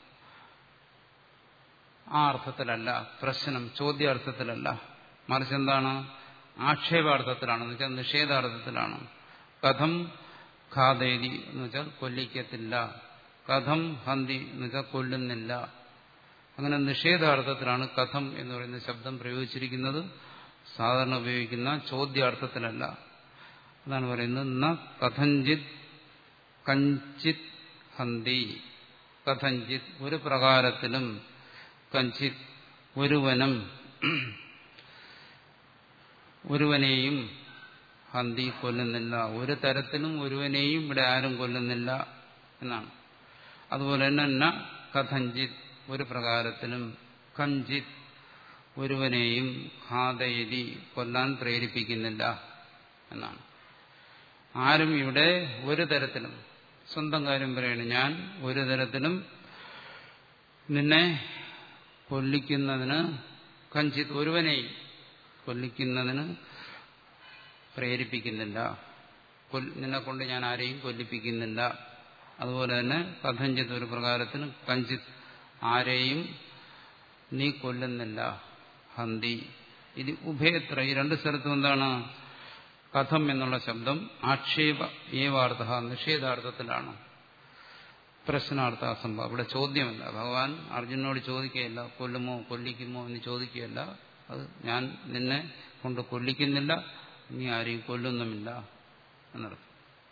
ആ അർത്ഥത്തിലല്ല പ്രശ്നം ചോദ്യാർത്ഥത്തിലല്ല മറിച്ച് എന്താണ് ആക്ഷേപാർത്ഥത്തിലാണ് എന്ന് വെച്ചാൽ നിഷേധാർത്ഥത്തിലാണ് കഥം ഖാദേരി എന്ന് വെച്ചാൽ കൊല്ലിക്കത്തില്ല കഥം ഹന്തി എന്ന് വെച്ചാൽ കൊല്ലുന്നില്ല അങ്ങനെ നിഷേധാർത്ഥത്തിലാണ് കഥം എന്ന് പറയുന്ന ശബ്ദം പ്രയോഗിച്ചിരിക്കുന്നത് സാധാരണ ഉപയോഗിക്കുന്ന ചോദ്യാർത്ഥത്തിലല്ല അതാണ് പറയുന്നത് ന കഥഞ്ചിത് കഞ്ചിത് ഹന്തി കഥഞ്ചിത് ഒരു പ്രകാരത്തിലും കഞ്ചിത് ഒരുവനും ഒരുവനെയും ഹന്തി കൊല്ലുന്നില്ല ഒരു തരത്തിലും ഒരുവനെയും ഇവിടെ ആരും കൊല്ലുന്നില്ല എന്നാണ് അതുപോലെ തന്നെ കഥഞ്ചിത് ഒരു പ്രകാരത്തിലും കഞ്ചിത് ഒരുവനെയും ഘാതയതി കൊല്ലാൻ പ്രേരിപ്പിക്കുന്നില്ല എന്നാണ് ആരും ഇവിടെ ഒരു തരത്തിലും സ്വന്തം കാര്യം പറയണം ഞാൻ ഒരു തരത്തിലും നിന്നെ കൊല്ലിക്കുന്നതിന് കഞ്ചിത് ഒരുവനെയും കൊല്ലിക്കുന്നതിന് പ്രേരിപ്പിക്കുന്നില്ല നിന്നെ കൊണ്ട് ഞാൻ ആരെയും കൊല്ലിപ്പിക്കുന്നില്ല അതുപോലെ തന്നെ കഥഞ്ചിത് ഒരു പ്രകാരത്തിന് കഞ്ചിത് ആരെയും നീ കൊല്ലുന്നില്ല ഹന്തി ഇത് ഉഭയത്ര ഈ രണ്ട് സ്ഥലത്തും എന്താണ് കഥം എന്നുള്ള ശബ്ദം ആക്ഷേപ ഏവാർത്ഥ നിഷേധാർത്ഥത്തിലാണ് പ്രശ്നാർത്ഥ അസംഭവം ഇവിടെ ചോദ്യമല്ല ഭഗവാൻ അർജുനോട് ചോദിക്കുകയല്ല കൊല്ലുമോ കൊല്ലിക്കുമോ എന്ന് ചോദിക്കുകയല്ല അത് ഞാൻ നിന്നെ കൊണ്ട് കൊല്ലിക്കുന്നില്ല നീ ആരെയും കൊല്ലുന്നുമില്ല എന്നർത്ഥം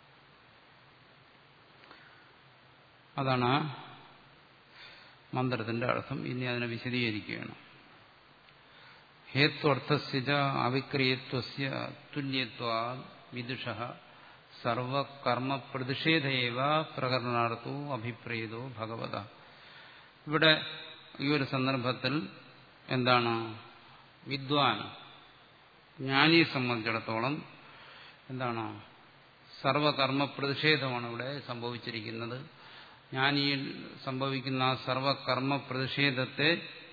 അതാണ് മന്ത്രത്തിന്റെ അർത്ഥം ഇനി അതിനെ വിശദീകരിക്കുകയാണ് ഹേത്വർത്ഥസ്യ അവിക്രിയത്വസ്യ തുല്യത്വ വിദുഷ സർവകർമ്മ പ്രതിഷേധേവ പ്രകരണാർത്ഥോ അഭിപ്രേതോ ഭഗവത ഇവിടെ ഈ ഒരു സന്ദർഭത്തിൽ എന്താണ് വിദ്വാൻ ജ്ഞാനിയെ സംബന്ധിച്ചിടത്തോളം എന്താണ് സർവകർമ്മ പ്രതിഷേധമാണ് ഇവിടെ സംഭവിച്ചിരിക്കുന്നത് ജ്ഞാനിയിൽ സംഭവിക്കുന്ന ആ സർവകർമ്മ പ്രതിഷേധത്തെ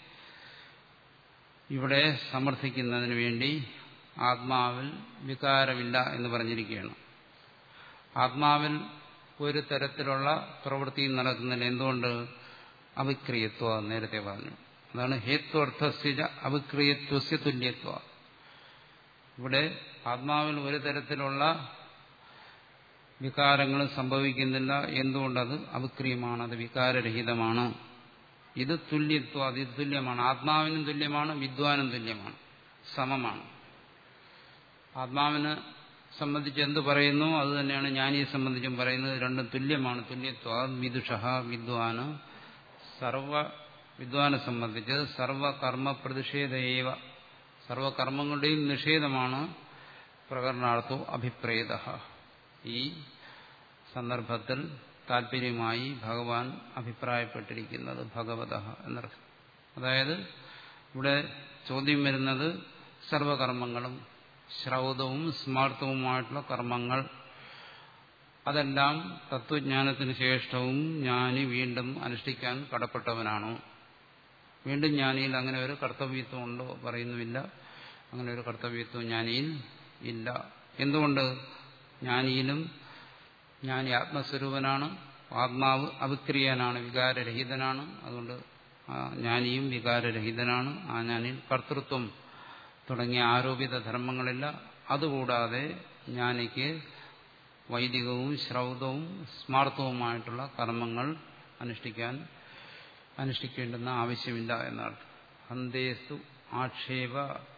ഇവിടെ സമർത്ഥിക്കുന്നതിന് വേണ്ടി ആത്മാവിൽ വികാരമില്ല എന്ന് പറഞ്ഞിരിക്കുകയാണ് ആത്മാവിൽ ഒരു തരത്തിലുള്ള പ്രവൃത്തിയും നടക്കുന്നില്ല എന്തുകൊണ്ട് അവിക്രിയത്വ നേരത്തെ പറഞ്ഞു അതാണ് ഹേത്വർത്ഥസ്ഥിത അവിക്രിയത്വസ്യ തുല്യത്വ ഇവിടെ ആത്മാവിൽ ഒരു തരത്തിലുള്ള വികാരങ്ങളും സംഭവിക്കുന്നില്ല എന്തുകൊണ്ടത് അവിക്രിയമാണ് അത് വികാരരഹിതമാണ് ഇത് തുല്യത്വം അത് ഇത് തുല്യമാണ് ആത്മാവിനും തുല്യമാണ് വിദ്വാനും തുല്യമാണ് സമമാണ് ആത്മാവിനെ സംബന്ധിച്ച് എന്ത് പറയുന്നു അത് തന്നെയാണ് ജ്ഞാനിയെ സംബന്ധിച്ചും പറയുന്നത് രണ്ടും തുല്യമാണ് തുല്യത്വ വിദുഷ വിദ്വാന് സർവ വിദ്വാനെ സംബന്ധിച്ച് സർവകർമ്മ പ്രതിഷേധേവ സർവകർമ്മങ്ങളുടെയും നിഷേധമാണ് പ്രകരണാർത്ഥോ അഭിപ്രേത ഈ സന്ദർഭത്തിൽ താല്പര്യമായി ഭഗവാൻ അഭിപ്രായപ്പെട്ടിരിക്കുന്നത് ഭഗവത എന്നർത്ഥം അതായത് ഇവിടെ ചോദ്യം വരുന്നത് സർവകർമ്മങ്ങളും ശ്രൗതവും സ്മാർത്ഥവുമായിട്ടുള്ള കർമ്മങ്ങൾ അതെല്ലാം തത്വജ്ഞാനത്തിന് ശേഷവും ജ്ഞാനി വീണ്ടും അനുഷ്ഠിക്കാൻ കടപ്പെട്ടവനാണോ വീണ്ടും ജ്ഞാനിയിൽ അങ്ങനെ ഒരു കർത്തവ്യത്വം ഉണ്ടോ പറയുന്നുമില്ല അങ്ങനെ ഒരു കർത്തവ്യത്വം ജ്ഞാനിയിൽ ഇല്ല എന്തുകൊണ്ട് ജ്ഞാനിയിലും ജ്ഞാനി ആത്മസ്വരൂപനാണ് ആത്മാവ് അവിക്രിയനാണ് വികാരരഹിതനാണ് അതുകൊണ്ട് ജ്ഞാനിയും വികാരരഹിതനാണ് ആ ജ്ഞാനിയിൽ കർത്തൃത്വം തുടങ്ങിയ ആരോപിത ധർമ്മങ്ങളില്ല അതുകൂടാതെ ജ്ഞാനിക്ക് വൈദികവും ശ്രൗതവും സ്മാർത്ഥവുമായിട്ടുള്ള കർമ്മങ്ങൾ അനുഷ്ഠിക്കാൻ അനുഷ്ഠിക്കേണ്ടുന്ന ആവശ്യമില്ല എന്നാണ് ഹന്തേസ്തു ആക്ഷേപ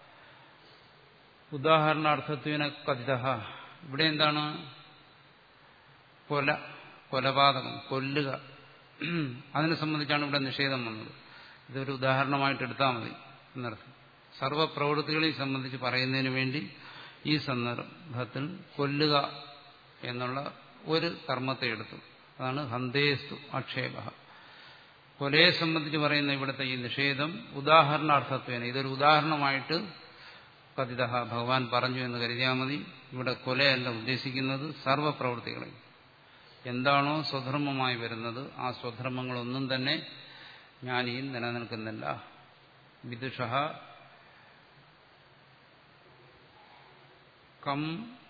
ഉദാഹരണാർത്ഥത്വന കഥിത ഇവിടെ എന്താണ് കൊല കൊലപാതകം കൊല്ലുക അതിനെ സംബന്ധിച്ചാണ് ഇവിടെ നിഷേധം വന്നത് ഇതൊരു ഉദാഹരണമായിട്ട് എടുത്താൽ മതി എന്നർത്ഥം സർവപ്രവൃത്തികളെയും സംബന്ധിച്ച് പറയുന്നതിന് വേണ്ടി ഈ സന്ദർഭത്തിൽ കൊല്ലുക എന്നുള്ള ഒരു കർമ്മത്തെ എടുത്തു അതാണ് ഹന്തേസ്തു ആക്ഷേപ കൊലയെ സംബന്ധിച്ച് പറയുന്ന ഇവിടുത്തെ ഈ നിഷേധം ഉദാഹരണാർത്ഥത്വേന ഇതൊരു ഉദാഹരണമായിട്ട് കഥിത ഭഗവാൻ പറഞ്ഞു എന്ന് കരുതിയാൽ മതി ഇവിടെ കൊലയല്ല ഉദ്ദേശിക്കുന്നത് സർവപ്രവൃത്തികളെ എന്താണോ സ്വധർമ്മമായി വരുന്നത് ആ സ്വധർമ്മങ്ങളൊന്നും തന്നെ ജ്ഞാനിയിൽ നിലനിൽക്കുന്നില്ല വിദുഷ കം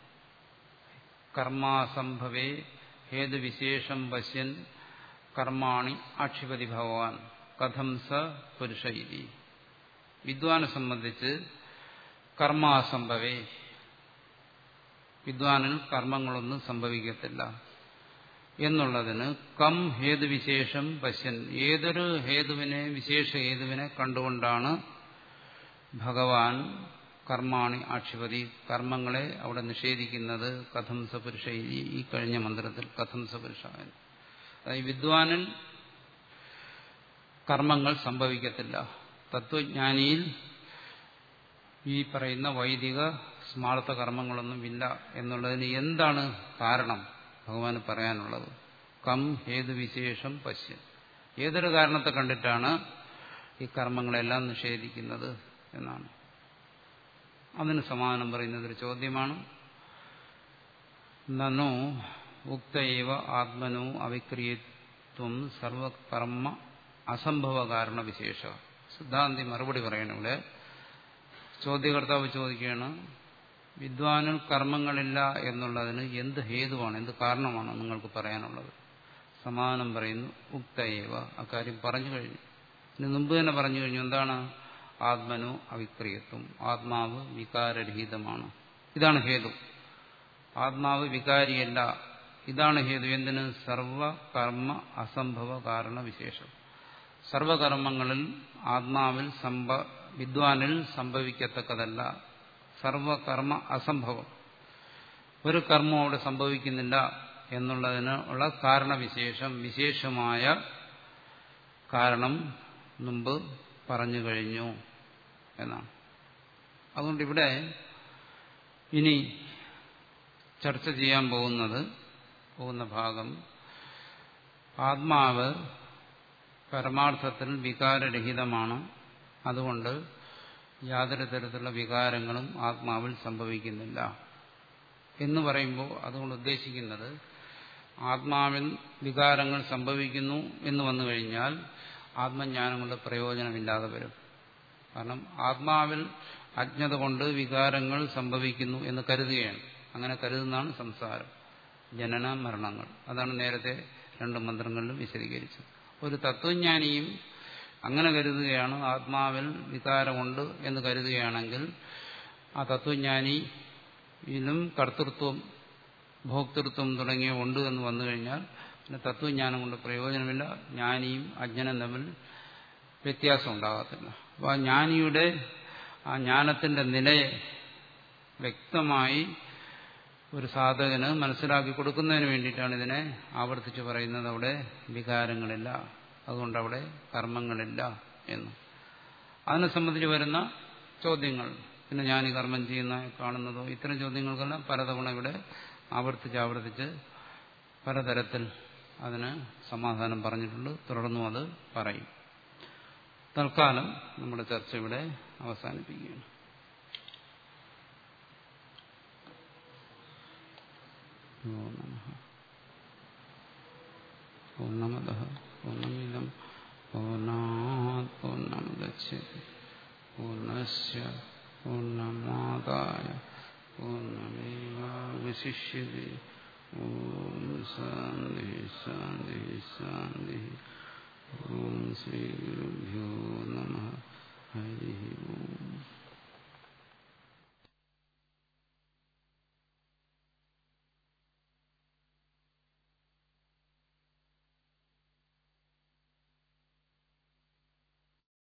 കർമാസംഭവേ ഹേതുവിശേഷം പശ്യൻ കർമാണി ആക്ഷിപതി ഭഗവാൻ കഥം സ പുരുഷ ഇതി വിദ്വാനെ സംബന്ധിച്ച് കർമാസംഭവേ വിദ്വാനിൽ കർമ്മങ്ങളൊന്നും സംഭവിക്കത്തില്ല എന്നുള്ളതിന് കം ഹേതുവിശേഷം പശ്യൻ ഏതൊരു ഹേതുവിനെ വിശേഷ ഹേതുവിനെ കണ്ടുകൊണ്ടാണ് ഭഗവാൻ കർമാണി ആക്ഷിപതി കർമ്മങ്ങളെ അവിടെ നിഷേധിക്കുന്നത് കഥം സപുരുഷ ഈ കഴിഞ്ഞ മന്ത്രത്തിൽ കഥം സപുരുഷ അതായത് വിദ്വാനിൽ കർമ്മങ്ങൾ സംഭവിക്കത്തില്ല തത്വജ്ഞാനിയിൽ ഈ പറയുന്ന വൈദിക സ്മാർത്ഥ കർമ്മങ്ങളൊന്നും ഇല്ല എന്നുള്ളതിന് എന്താണ് കാരണം ഭഗവാന് പറയാനുള്ളത് കം ഹേതുവിശേഷം പശ്യൻ ഏതൊരു കാരണത്തെ കണ്ടിട്ടാണ് ഈ കർമ്മങ്ങളെല്ലാം നിഷേധിക്കുന്നത് എന്നാണ് അതിന് സമാനം പറയുന്നത് ഒരു ചോദ്യമാണ് നനോ ഉക്തൈവ ആത്മനോ അവിക്രിയത്വം സർവകർമ്മ അസംഭവ കാരണ വിശേഷ സിദ്ധാന്തി മറുപടി പറയണം ഇവിടെ ചോദ്യകർത്താവ് ചോദിക്കുകയാണ് വിദ്വാനിൽ കർമ്മങ്ങളില്ല എന്നുള്ളതിന് എന്ത് ഹേതുവാണ് എന്ത് കാരണമാണ് നിങ്ങൾക്ക് പറയാനുള്ളത് സമാനം പറയുന്നു ഉക്തയേവ അക്കാര്യം പറഞ്ഞു കഴിഞ്ഞു ഇതിന് മുമ്പ് തന്നെ പറഞ്ഞു കഴിഞ്ഞു എന്താണ് ആത്മനോ അവിക്രിയത്വം ആത്മാവ് വികാരരഹിതമാണ് ഇതാണ് ഹേതു ആത്മാവ് വികാരിയല്ല ഇതാണ് ഹേതു എന്തിന് സർവകർമ്മ അസംഭവ കാരണ വിശേഷം സർവകർമ്മങ്ങളിൽ ആത്മാവിൽ സംഭ വിദ്വാനിൽ സംഭവിക്കത്തക്കതല്ല സർവകർമ്മ അസംഭവം ഒരു കർമ്മം അവിടെ സംഭവിക്കുന്നില്ല എന്നുള്ളതിന് ഉള്ള കാരണവിശേഷം വിശേഷമായ കാരണം മുമ്പ് പറഞ്ഞു കഴിഞ്ഞു എന്നാണ് അതുകൊണ്ട് ഇവിടെ ഇനി ചർച്ച ചെയ്യാൻ പോകുന്നത് പോകുന്ന ഭാഗം ആത്മാവ് പരമാർത്ഥത്തിൽ വികാരരഹിതമാണ് അതുകൊണ്ട് യാതൊരു തരത്തിലുള്ള വികാരങ്ങളും ആത്മാവിൽ സംഭവിക്കുന്നില്ല എന്ന് പറയുമ്പോൾ അതുകൊണ്ട് ഉദ്ദേശിക്കുന്നത് ആത്മാവിൽ വികാരങ്ങൾ സംഭവിക്കുന്നു എന്ന് വന്നു കഴിഞ്ഞാൽ ആത്മജ്ഞാനം കൊണ്ട് പ്രയോജനമില്ലാതെ വരും കാരണം ആത്മാവിൽ അജ്ഞത കൊണ്ട് വികാരങ്ങൾ സംഭവിക്കുന്നു എന്ന് കരുതുകയാണ് അങ്ങനെ കരുതുന്നതാണ് സംസാരം ജനന മരണങ്ങൾ അതാണ് നേരത്തെ രണ്ട് മന്ത്രങ്ങളിലും വിശദീകരിച്ചത് ഒരു തത്വജ്ഞാനിയും അങ്ങനെ കരുതുകയാണ് ആത്മാവിൽ വികാരമുണ്ട് എന്ന് കരുതുകയാണെങ്കിൽ ആ തത്വജ്ഞാനിയിലും കർത്തൃത്വം ഭോക്തൃത്വം തുടങ്ങിയ ഉണ്ട് എന്ന് വന്നു കഴിഞ്ഞാൽ പിന്നെ തത്വജ്ഞാനം കൊണ്ട് പ്രയോജനമില്ല ജ്ഞാനിയും അജ്ഞനും തമ്മിൽ വ്യത്യാസം ഉണ്ടാകത്തില്ല അപ്പോൾ ആ ജ്ഞാനിയുടെ ആ ജ്ഞാനത്തിന്റെ നിലയെ വ്യക്തമായി ഒരു സാധകന് മനസ്സിലാക്കി കൊടുക്കുന്നതിന് വേണ്ടിയിട്ടാണ് ഇതിനെ ആവർത്തിച്ച് പറയുന്നത് അവിടെ വികാരങ്ങളില്ല അതുകൊണ്ട് അവിടെ കർമ്മങ്ങളില്ല എന്ന് അതിനെ സംബന്ധിച്ച് വരുന്ന ചോദ്യങ്ങൾ പിന്നെ ഞാൻ ഈ കർമ്മം ചെയ്യുന്ന കാണുന്നതോ ഇത്തരം ചോദ്യങ്ങൾക്കെല്ലാം പലതവണ ഇവിടെ ആവർത്തിച്ച് ആവർത്തിച്ച് പലതരത്തിൽ അതിന് സമാധാനം പറഞ്ഞിട്ടുണ്ട് തുടർന്നും അത് പറയും തൽക്കാലം നമ്മുടെ ചർച്ച ഇവിടെ അവസാനിപ്പിക്കുകയാണ് പൂർണ്ണമത പൂർണ്ണമിതം പൂർണ്ണാത് പൂർണ്ണമുദച്യത്തെ പൂർണ്ണസ്യ പൂർണ്ണമാദായ പൂർണ്ണമേവാവശിഷ്യത്തെ ഓം ശാന്തി ശാന്തി ശാന്തി ഓം ശ്രീ ഗുരുഭ്യോ നമ ഹരി ഓം